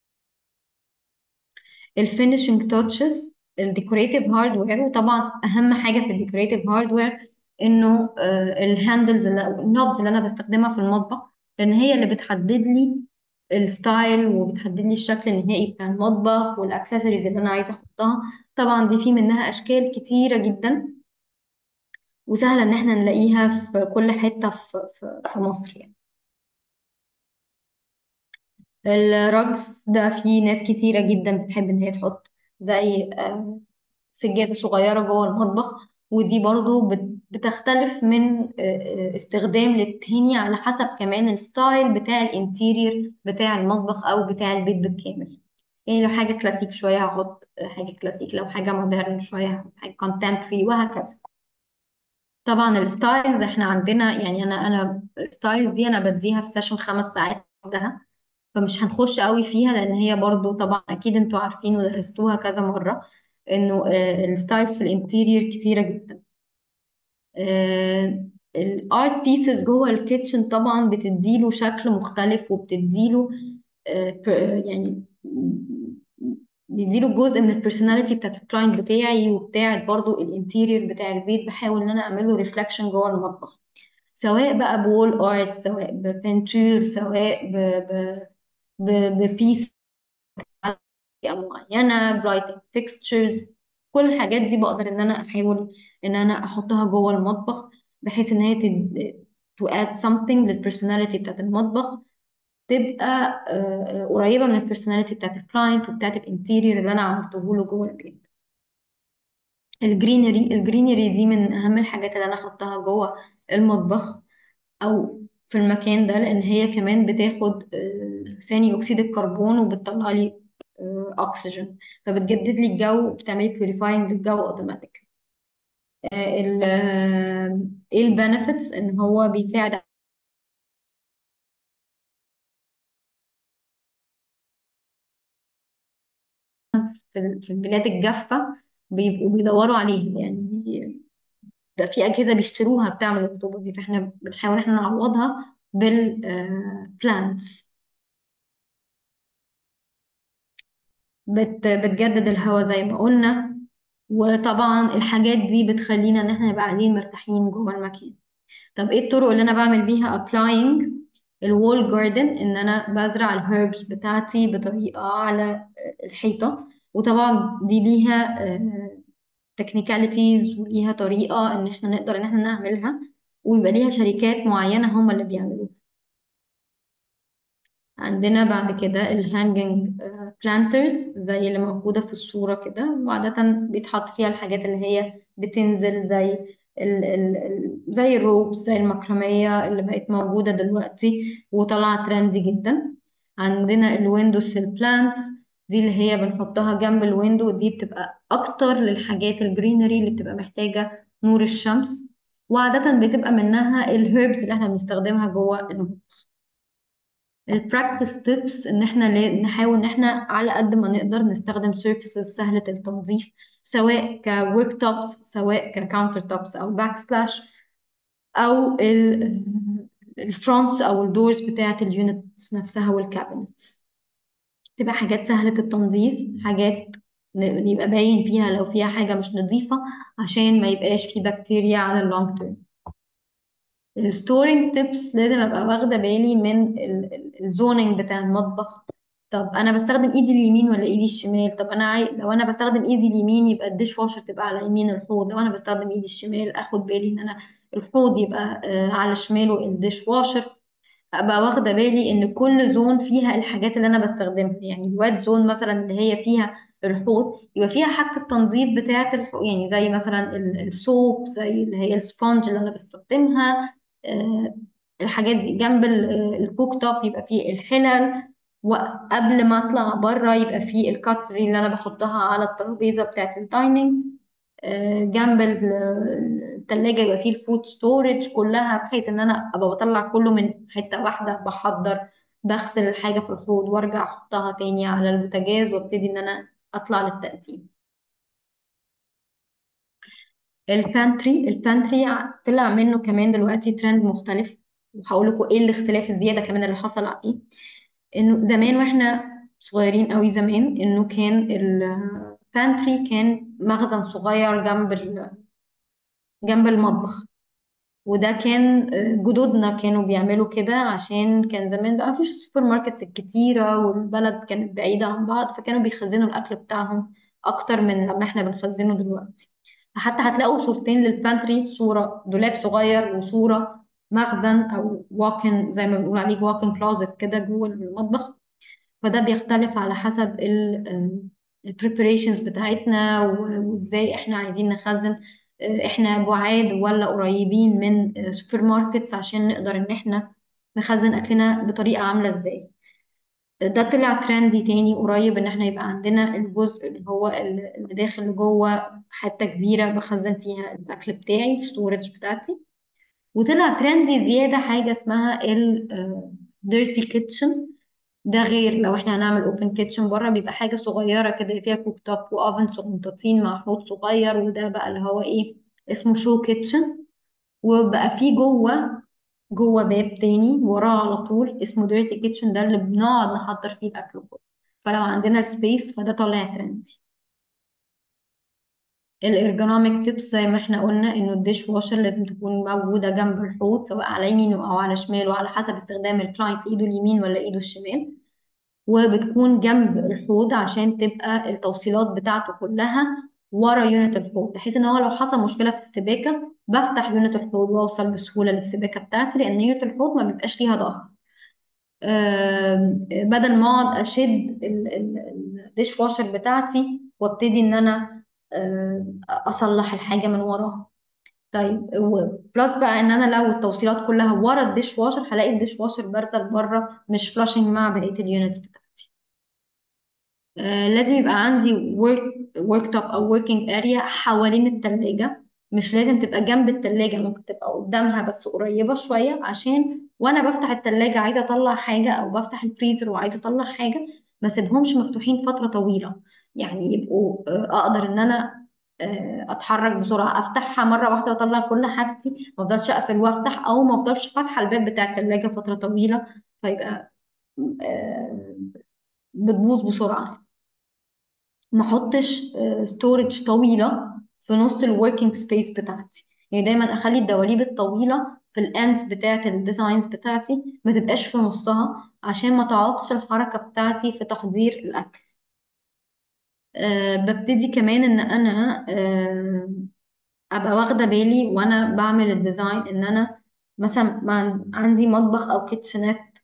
الفينيشنج تاتشز الديكوريتيف هاردوير وطبعا اهم حاجه في الديكوريتيف هاردوير انه الهاندلز النوبز اللي انا بستخدمها في المطبخ لان هي اللي بتحدد لي الستايل وبتحدد لي الشكل النهائي بتاع المطبخ والاكسسوارز اللي انا عايزه احطها طبعا دي في منها اشكال كتيره جدا وسهله ان احنا نلاقيها في كل حته في في في مصر يعني الرجز ده في ناس كتيره جدا بتحب ان هي تحط زي آه، سجادة صغيرة جوه المطبخ ودي برضو بت- بتختلف من آه، آه، استخدام للتاني على حسب كمان الستايل بتاع الانتيرير بتاع المطبخ او بتاع البيت بالكامل يعني لو حاجة كلاسيك شوية هحط آه، حاجة كلاسيك لو حاجة مودرن شوية هحط حاجة كونتمبري وهكذا طبعا الستايلز احنا عندنا يعني انا انا الستايلز دي انا بديها في سيشن خمس ساعات لوحدها فمش هنخش قوي فيها لان هي برضو طبعا اكيد انتوا عارفين ودرستوها كذا مرة انه الستايلز في الانتيرير كتيرة جدا الارت بيسز جوه الكيتشن طبعا بتديله شكل مختلف وبتديله آه، per- يعني بيديله جزء من البرسوناليتي بتاعت الكلاينت بتاعي وبتاعت برضو الانتيرير بتاع البيت بحاول ان انا اعمله ريفلكشن جوه المطبخ سواء بقى بول ارت سواء ببنتور سواء ب ب ب ببيس معينه برايتنج فيكستشرز كل الحاجات دي بقدر ان انا احاول ان انا احطها جوه المطبخ بحيث ان هي تد... to add something للبرسوناليتي بتاعت المطبخ تبقى آه، آه، قريبه من البرسوناليتي بتاعت الكلاينت وبتاعت الانتيريور اللي انا عملته له جوه البيت الجرينري الجرينري دي من اهم الحاجات اللي انا احطها جوه المطبخ او في المكان ده لان هي كمان بتاخد آه، ثاني اكسيد الكربون وبتطلع لي آه، اكسجين فبتجدد لي الجو وبتعملي بيوريفاينج للجو اوتوماتيك ال آه، ايه البنفيتس ان هو بيساعد في في البلاد الجافة بيبقوا بيدوروا عليها يعني بيبقى في أجهزة بيشتروها بتعمل الرطوبة دي فاحنا بنحاول احنا نعوضها بالبلانتس بت بتجدد الهواء زي ما قلنا وطبعا الحاجات دي بتخلينا ان احنا نبقى قاعدين مرتاحين جوه المكان طب ايه الطرق اللي انا بعمل بيها applying الوول جاردن ان انا بزرع الهيربس بتاعتي بطريقة على الحيطة وطبعا دي ليها تكنيكاليتيز وليها طريقة ان احنا نقدر ان احنا نعملها ويبقى ليها شركات معينة هم اللي بيعملوها عندنا بعد كده الهانجنج بلانترز زي اللي موجودة في الصورة كده وعادة بيتحط فيها الحاجات اللي هي بتنزل زي ال ال ال زي الروبس زي المكرمية اللي بقت موجودة دلوقتي وطلعت ترندي جدا عندنا الويندو سيل بلانتس دي اللي هي بنحطها جنب الويندو دي بتبقى أكتر للحاجات الجرينري اللي بتبقى محتاجة نور الشمس وعادة بتبقى منها الهيربس اللي احنا بنستخدمها جوه المطبخ البراكتس تيبس ان احنا لا- نحاول ان احنا على قد ما نقدر نستخدم سيرفيسز سهلة التنظيف سواء كورك توبس سواء ككاونتر توبس او باك سبلاش او الفرونتس او الدورز بتاعت اليونتس نفسها والكابينتس تبقى حاجات سهلة التنظيف حاجات ن- يبقى باين فيها لو فيها حاجة مش نظيفة عشان ما يبقاش في بكتيريا على اللونج تيرم الستورنج تيبس لازم ابقى واخده بالي من الزوننج بتاع المطبخ طب انا بستخدم ايدي اليمين ولا ايدي الشمال طب انا عاي... لو انا بستخدم ايدي اليمين يبقى الديش واشر تبقى على يمين الحوض لو انا بستخدم ايدي الشمال اخد بالي ان انا الحوض يبقى آه، على شماله الديش واشر ابقى واخده بالي ان كل زون فيها الحاجات اللي انا بستخدمها يعني الواد زون مثلا اللي هي فيها الحوض يبقى فيها حاجه التنظيف بتاعه الحوض يعني زي مثلا ال- السوب زي اللي هي السبونج اللي انا بستخدمها آه، الحاجات دي جنب ال- الكوك توب يبقى فيه الحلل وقبل ما اطلع بره يبقى فيه الكاتري اللي انا بحطها على الترابيزه بتاعه الدايننج آه، جنب ال- التلاجة يبقى فيه الفود ستورج كلها بحيث ان انا ابقى بطلع كله من حتة واحدة بحضر بغسل الحاجة في الحوض وارجع احطها تاني على البوتاجاز وابتدي ان انا اطلع للتقديم البانتري البانتري طلع منه كمان دلوقتي ترند مختلف وهقول لكم ايه الاختلاف الزيادة كمان اللي حصل عليه انه زمان واحنا صغيرين قوي زمان انه كان البانتري كان مخزن صغير جنب ال- جنب المطبخ وده كان آه، جدودنا كانوا بيعملوا كده عشان كان زمان بقى مفيش السوبر ماركتس الكتيرة والبلد كانت بعيدة عن بعض فكانوا بيخزنوا الأكل بتاعهم أكتر من لما احنا بنخزنه دلوقتي فحتى هتلاقوا صورتين للبانتري صورة دولاب صغير وصورة مخزن أو واكن زي ما بنقول عليه واكن كلوزت كده جوه المطبخ فده بيختلف على حسب البريبريشنز بتاعتنا و- وازاي احنا عايزين نخزن آه، احنا بعاد ولا قريبين من آه، سوبر ماركتس عشان نقدر ان احنا نخزن اكلنا بطريقة عاملة ازاي ده طلع ترندي تاني قريب ان احنا يبقى عندنا الجزء اللي هو اللي داخل جوه حتة كبيرة بخزن فيها الاكل بتاعي الستورج بتاعتي وطلع ترندي زيادة حاجة اسمها ال ديرتي كيتشن ده غير لو احنا هنعمل اوبن كيتشن بره بيبقى حاجه صغيره كده فيها كوك توب واوفن صغنطاطين مع حوض صغير وده بقى اللي هو ايه اسمه شو كيتشن وبقى فيه جوه جوه باب تاني وراه على طول اسمه ديرتي كيتشن ده اللي بنقعد نحضر فيه الاكل كله فلو عندنا السبيس فده طالع ترندي الارجونوميك تيبس زي ما احنا قلنا انه الديش واشر لازم تكون موجوده جنب الحوض سواء على يمينه او على شماله على حسب استخدام الكلاينت ايده اليمين ولا ايده الشمال وبتكون جنب الحوض عشان تبقى التوصيلات بتاعته كلها ورا يونت الحوض بحيث ان هو لو حصل مشكله في السباكه بفتح يونت الحوض واوصل بسهوله للسباكه بتاعتي لان يونت الحوض ما بيبقاش ليها ظهر آم، بدل ما اقعد اشد الديش واشر بتاعتي وابتدي ان انا آم، اصلح الحاجه من وراها طيب وبلس بقى ان انا لو التوصيلات كلها ورا الديش واشر هلاقي الديش واشر بارزه لبره مش فلاشنج مع بقيه اليونتس بتاعتي آه، لازم يبقى عندي work work top او working area حوالين التلاجة مش لازم تبقى جنب التلاجة ممكن تبقى قدامها بس قريبة شوية عشان وانا بفتح التلاجة عايزة اطلع حاجة او بفتح الفريزر وعايزة اطلع حاجة ما سيبهمش مفتوحين فترة طويلة يعني يبقوا آه، اقدر ان انا آه، اتحرك بسرعة افتحها مرة واحدة واطلع كل حاجتي ما افضلش اقفل وافتح او ما افضلش فاتحة الباب بتاع التلاجة فترة طويلة فيبقى آه، بتبوظ بسرعة ما احطش ستورج طويله في نص الوركينج سبيس بتاعتي يعني دايما اخلي الدواليب الطويله في الاندز بتاعت الديزاينز بتاعتي ما تبقاش في نصها عشان ما تعوقش الحركه بتاعتي في تحضير الاكل أه ببتدي كمان ان انا أه ابقى واخده بالي وانا بعمل الديزاين ان انا مثلا ما عندي مطبخ او كيتشنات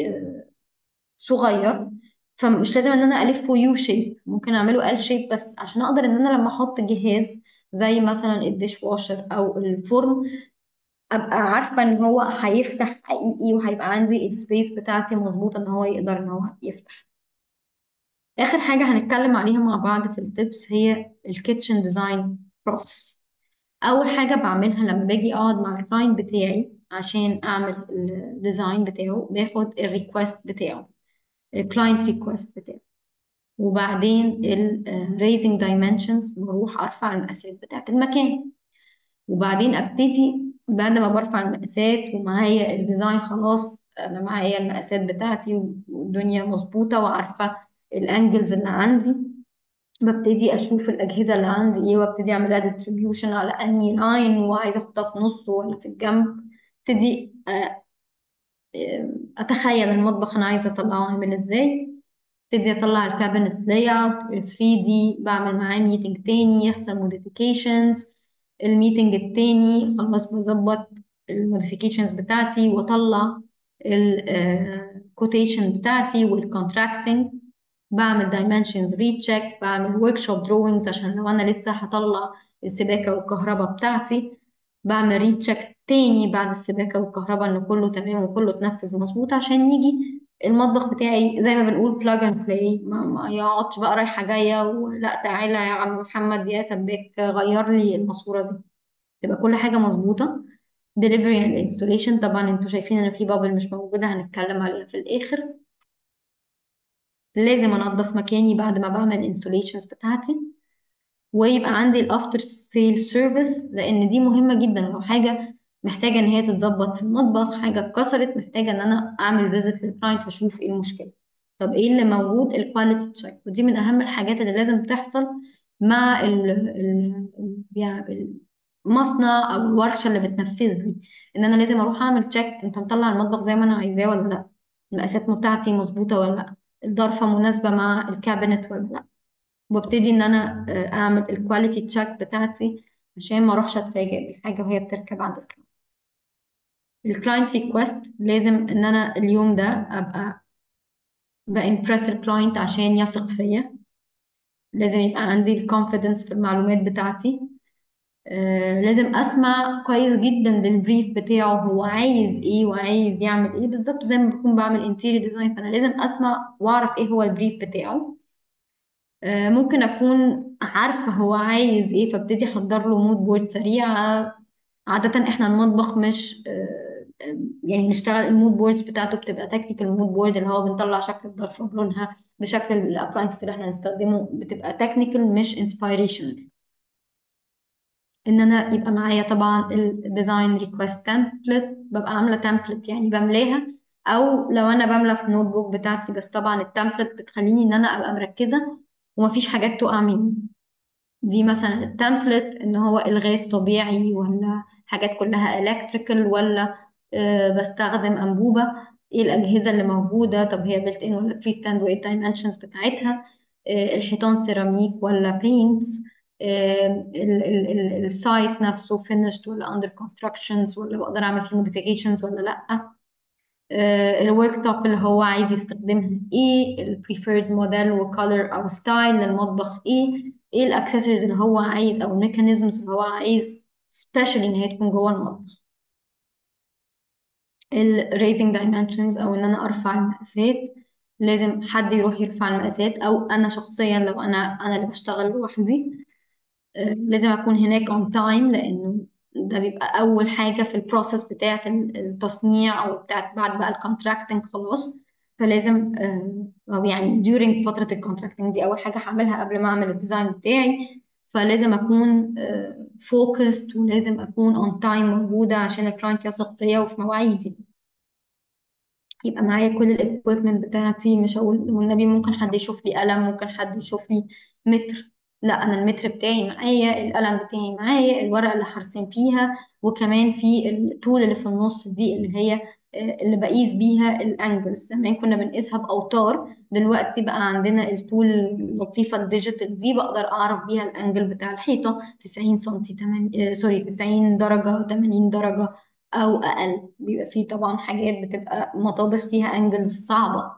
صغير فمش لازم ان انا الفه يو شيب ممكن اعمله ال شيب بس عشان اقدر ان انا لما احط جهاز زي مثلا الديش واشر او الفرن ابقى عارفه ان هو هيفتح حقيقي وهيبقى عندي السبيس بتاعتي مظبوطه ان هو يقدر ان هو يفتح اخر حاجه هنتكلم عليها مع بعض في التبس هي الكيتشن ديزاين بروسس اول حاجه بعملها لما باجي اقعد مع الكلاينت بتاعي عشان اعمل الديزاين بتاعه باخد الريكوست بتاعه الكلاينت ريكوست بتاعه وبعدين ال uh, raising dimensions بروح ارفع المقاسات بتاعت المكان وبعدين ابتدي بعد ما برفع المقاسات ومعايا الديزاين خلاص انا معايا المقاسات بتاعتي والدنيا مظبوطة وعارفة الانجلز اللي عندي ببتدي اشوف الاجهزة اللي عندي ايه وابتدي اعملها ديستريبيوشن على انهي لاين وعايزة احطها في نص ولا في الجنب ابتدي آه، آه، اتخيل المطبخ انا عايزة اطلعه عامل ازاي ابتدي اطلع الكابينتس لاي اوت 3 دي بعمل معاه ميتنج تاني يحصل موديفيكيشنز الميتنج التاني خلاص بظبط الموديفيكيشنز بتاعتي واطلع الكوتيشن بتاعتي والكونتراكتنج بعمل دايمنشنز ريتشيك بعمل ورك شوب دروينجز عشان لو انا لسه هطلع السباكه والكهرباء بتاعتي بعمل ريتشيك تاني بعد السباكه والكهرباء ان كله تمام وكله اتنفذ مظبوط عشان يجي المطبخ بتاعي زي ما بنقول بلاج اند بلاي ما, ما يقعدش بقى رايحة جاية ولا تعالى يا عم محمد يا سباك غير لي الماسورة دي تبقى كل حاجة مظبوطة delivery and installation طبعا انتوا شايفين ان في بابل مش موجودة هنتكلم عليها في الآخر لازم انضف مكاني بعد ما بعمل installations بتاعتي ويبقى عندي الافتر سيل سيرفيس لان دي مهمه جدا لو حاجه محتاجه ان هي تتظبط في المطبخ حاجه اتكسرت محتاجه ان انا اعمل فيزيت للكلاينت واشوف ايه المشكله طب ايه اللي موجود الكواليتي تشيك ودي من اهم الحاجات اللي لازم تحصل مع ال ال ال- يعني المصنع او الورشه اللي بتنفذ لي ان انا لازم اروح اعمل تشيك انت مطلع المطبخ زي ما انا عايزاه ولا لا المقاسات بتاعتي مظبوطه ولا لا الضرفه مناسبه مع الكابينت ولا لا وابتدي ان انا آه، اعمل الكواليتي تشيك بتاعتي عشان ما اروحش اتفاجئ بالحاجه وهي بتركب عند الكلاينت الكلاينت ريكوست لازم ان انا اليوم ده ابقى بامبرس الكلاينت عشان يثق فيا لازم يبقى عندي الكونفيدنس في المعلومات بتاعتي آه لازم اسمع كويس جدا للبريف بتاعه هو عايز ايه وعايز يعمل ايه بالظبط زي ما بكون بعمل انتيريور ديزاين فانا لازم اسمع واعرف ايه هو البريف بتاعه آه، ممكن اكون عارفه هو عايز ايه فابتدي احضر له مود بورد سريعه عاده احنا المطبخ مش آه، آه، يعني بنشتغل المود بوردز بتاعته بتبقى تكنيكال مود بورد اللي هو بنطلع شكل الظرف بلونها بشكل الابلاينس اللي احنا هنستخدمه بتبقى تكنيكال مش انسبيريشنال ان انا يبقى معايا طبعا الديزاين ريكوست تمبلت ببقى عامله تمبلت يعني بملاها او لو انا بملى في النوت بوك بتاعتي بس طبعا التمبلت بتخليني ان انا ابقى مركزه ومفيش حاجات تقع مني دي مثلا التمبلت ان هو الغاز طبيعي ولا حاجات كلها الكتريكال ولا آه، بستخدم انبوبه ايه الاجهزه اللي موجوده طب هي بيلت ان ولا فري ستاند وايه الدايمنشنز بتاعتها آه، الحيطان سيراميك ولا بينتس السايت نفسه finished ولا under constructions ولا بقدر اعمل فيه modifications ولا لا الورك توب اللي هو عايز يستخدمها ايه البريفيرد موديل وكولر او ستايل للمطبخ ايه ايه الاكسسوارز اللي هو عايز او الميكانيزمز اللي هو عايز سبيشالي ان هي تكون جوه المطبخ الريزنج دايمنشنز او ان انا ارفع المقاسات لازم حد يروح يرفع المقاسات او انا شخصيا لو انا انا اللي بشتغل لوحدي آه، لازم اكون هناك اون تايم لانه ده بيبقى اول حاجه في البروسيس بتاعه التصنيع او بتاعه بعد بقى الكونتراكتنج خلاص فلازم آه، او يعني during فتره الكونتراكتنج دي اول حاجه هعملها قبل ما اعمل الديزاين بتاعي فلازم اكون فوكست ولازم اكون اون تايم موجوده عشان الكلاينت يثق فيا وفي مواعيدي يبقى معايا كل الاكويبمنت بتاعتي مش هقول والنبي ممكن حد يشوف لي قلم ممكن حد يشوف لي متر لا انا المتر بتاعي معايا القلم بتاعي معايا الورقه اللي هرسم فيها وكمان في الطول اللي في النص دي اللي هي آه، اللي بقيس بيها الانجلز زمان كنا بنقيسها باوتار دلوقتي بقى عندنا الطول اللطيفه الديجيتال دي بقدر اعرف بيها الانجل بتاع الحيطه 90 سنتي 8 سوري 90 درجه 80 درجه او اقل بيبقى فيه طبعا حاجات بتبقى مطابخ فيها انجلز صعبه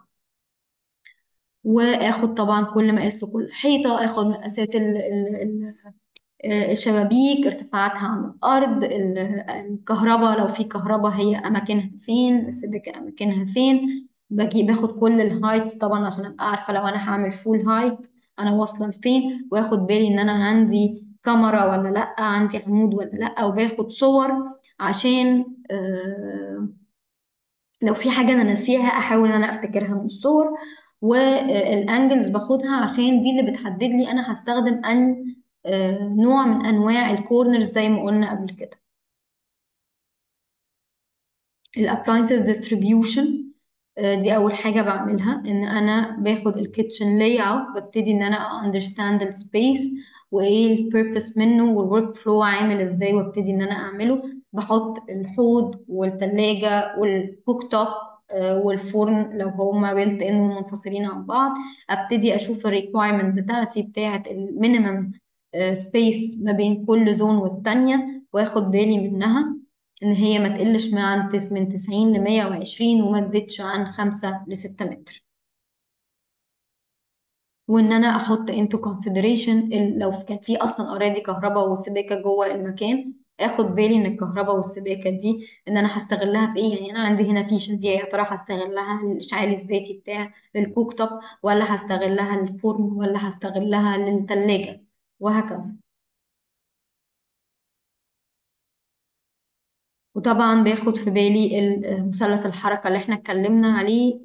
واخد طبعا كل مقاس لكل حيطه اخد مقاسات ال ال ال آه، الشبابيك ارتفاعاتها عن الارض ال- الكهرباء لو في كهرباء هي اماكنها فين السباكه اماكنها فين باجي باخد كل الهايتس طبعا عشان ابقى عارفه لو انا هعمل فول هايت انا واصله لفين واخد بالي ان انا عندي كاميرا ولا لا عندي عمود ولا لا وباخد صور عشان آه، لو في حاجة أنا ناسيها أحاول إن أنا أفتكرها من الصور والأنجلز باخدها عشان دي اللي بتحدد لي أنا هستخدم أنهي آه، نوع من أنواع الكورنرز زي ما قلنا قبل كده الابلاينسز ديستريبيوشن دي اول حاجه بعملها ان انا باخد الكيتشن لاي اوت ببتدي ان انا اندرستاند السبيس وايه البيربس منه والورك فلو عامل ازاي وابتدي ان انا اعمله بحط الحوض والثلاجه والكوك توب والفرن لو هما بيلت ان ومنفصلين عن بعض ابتدي اشوف الريكوايرمنت بتاعتي بتاعت المينيمم سبيس ما بين كل زون والتانية واخد بالي منها ان هي ما تقلش من عن تس- من 90 ل 120 وما تزيدش عن 5 ل 6 متر وان انا احط into consideration ال- لو كان في اصلا اوريدي كهرباء وسباكه جوه المكان اخد بالي ان الكهرباء والسباكه دي ان انا هستغلها في ايه يعني انا عندي هنا فيشه دي يا ترى هستغلها للاشعال الذاتي بتاع الكوك توب ولا هستغلها للفرن ولا هستغلها للثلاجه وهكذا وطبعا باخد في بالي ال- مثلث الحركة اللي احنا اتكلمنا عليه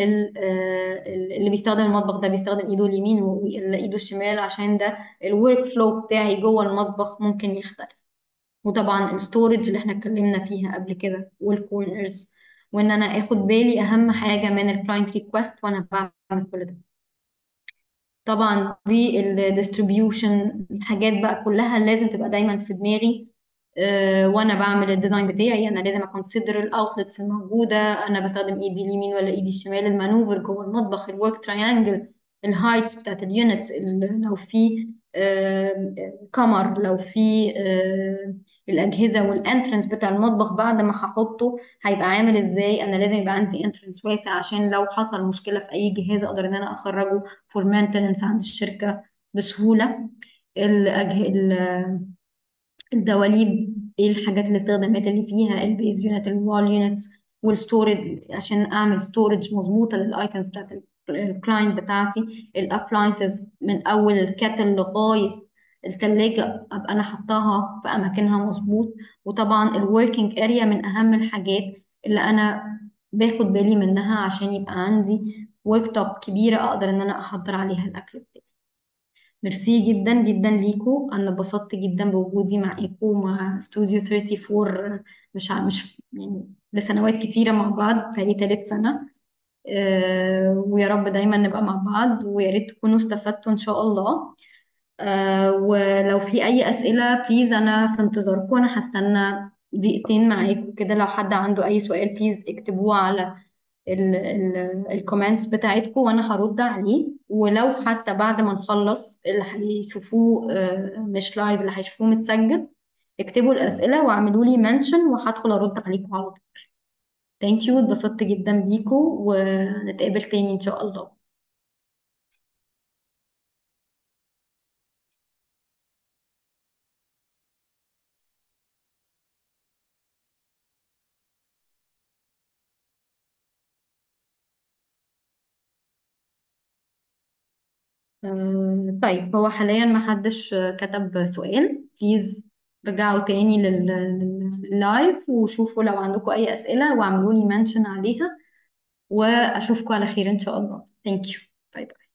واللي بيستخدم المطبخ ده بيستخدم ايده اليمين واللي ايده الشمال عشان ده الورك فلو بتاعي جوه المطبخ ممكن يختلف وطبعا الستورج اللي احنا اتكلمنا فيها قبل كده والكورنرز وان انا اخد بالي اهم حاجة من الكلاينت ريكوست وانا بعمل كل ده طبعا دي الديستريبيوشن الحاجات بقى كلها لازم تبقى دايما في دماغي آه، وانا بعمل الديزاين بتاعي انا لازم اكونسيدر الاوتلتس الموجوده انا بستخدم ايدي اليمين ولا ايدي الشمال المانوفر جوه المطبخ الورك تراينجل الهايتس بتاعت اليونتس لو في آه، كمر لو في آه، الاجهزه والانترنس بتاع المطبخ بعد ما هحطه هيبقى عامل ازاي انا لازم يبقى عندي انترنس واسع عشان لو حصل مشكله في اي جهاز اقدر ان انا اخرجه فور مينتننس عند الشركه بسهوله الأجه... الدواليب ايه الحاجات الاستخدامات اللي فيها البيز يونت الوال يونت والستورج عشان اعمل ستورج مظبوطه للايتمز بتاعت الكلاينت بتاعتي الابلاينسز من اول الكاتل لغايه الثلاجه ابقى انا حطاها في اماكنها مظبوط وطبعا الوركينج اريا من اهم الحاجات اللي انا باخد بالي منها عشان يبقى عندي ورك توب كبيره اقدر ان انا احضر عليها الاكل بتاعي ميرسي جدا جدا ليكو انا اتبسطت جدا بوجودي معاكم مع استوديو 34 مش ع- مش يعني لسنوات كتيرة مع بعض فدي تالت سنة أه ويا رب دايما نبقى مع بعض ويا ريت تكونوا استفدتوا ان شاء الله أه ولو في اي اسئلة بليز انا في انتظاركم انا هستنى دقيقتين معاكم كده لو حد عنده اي سؤال بليز اكتبوه على الكومنتس بتاعتكم وانا هرد عليه ولو حتى بعد ما نخلص اللي هيشوفوه آه، مش لايف اللي هيشوفوه متسجل اكتبوا الأسئلة واعملوا لي منشن وهدخل ارد عليكم على طول ثانك يو اتبسطت جدا بيكم ونتقابل تاني ان شاء الله آه، طيب هو حاليا ما حدش كتب سؤال بليز رجعوا تاني لل- لل- لللايف وشوفوا لو عندكم اي أسئلة واعملوا لي منشن عليها واشوفكم على خير ان شاء الله ثانك يو باي باي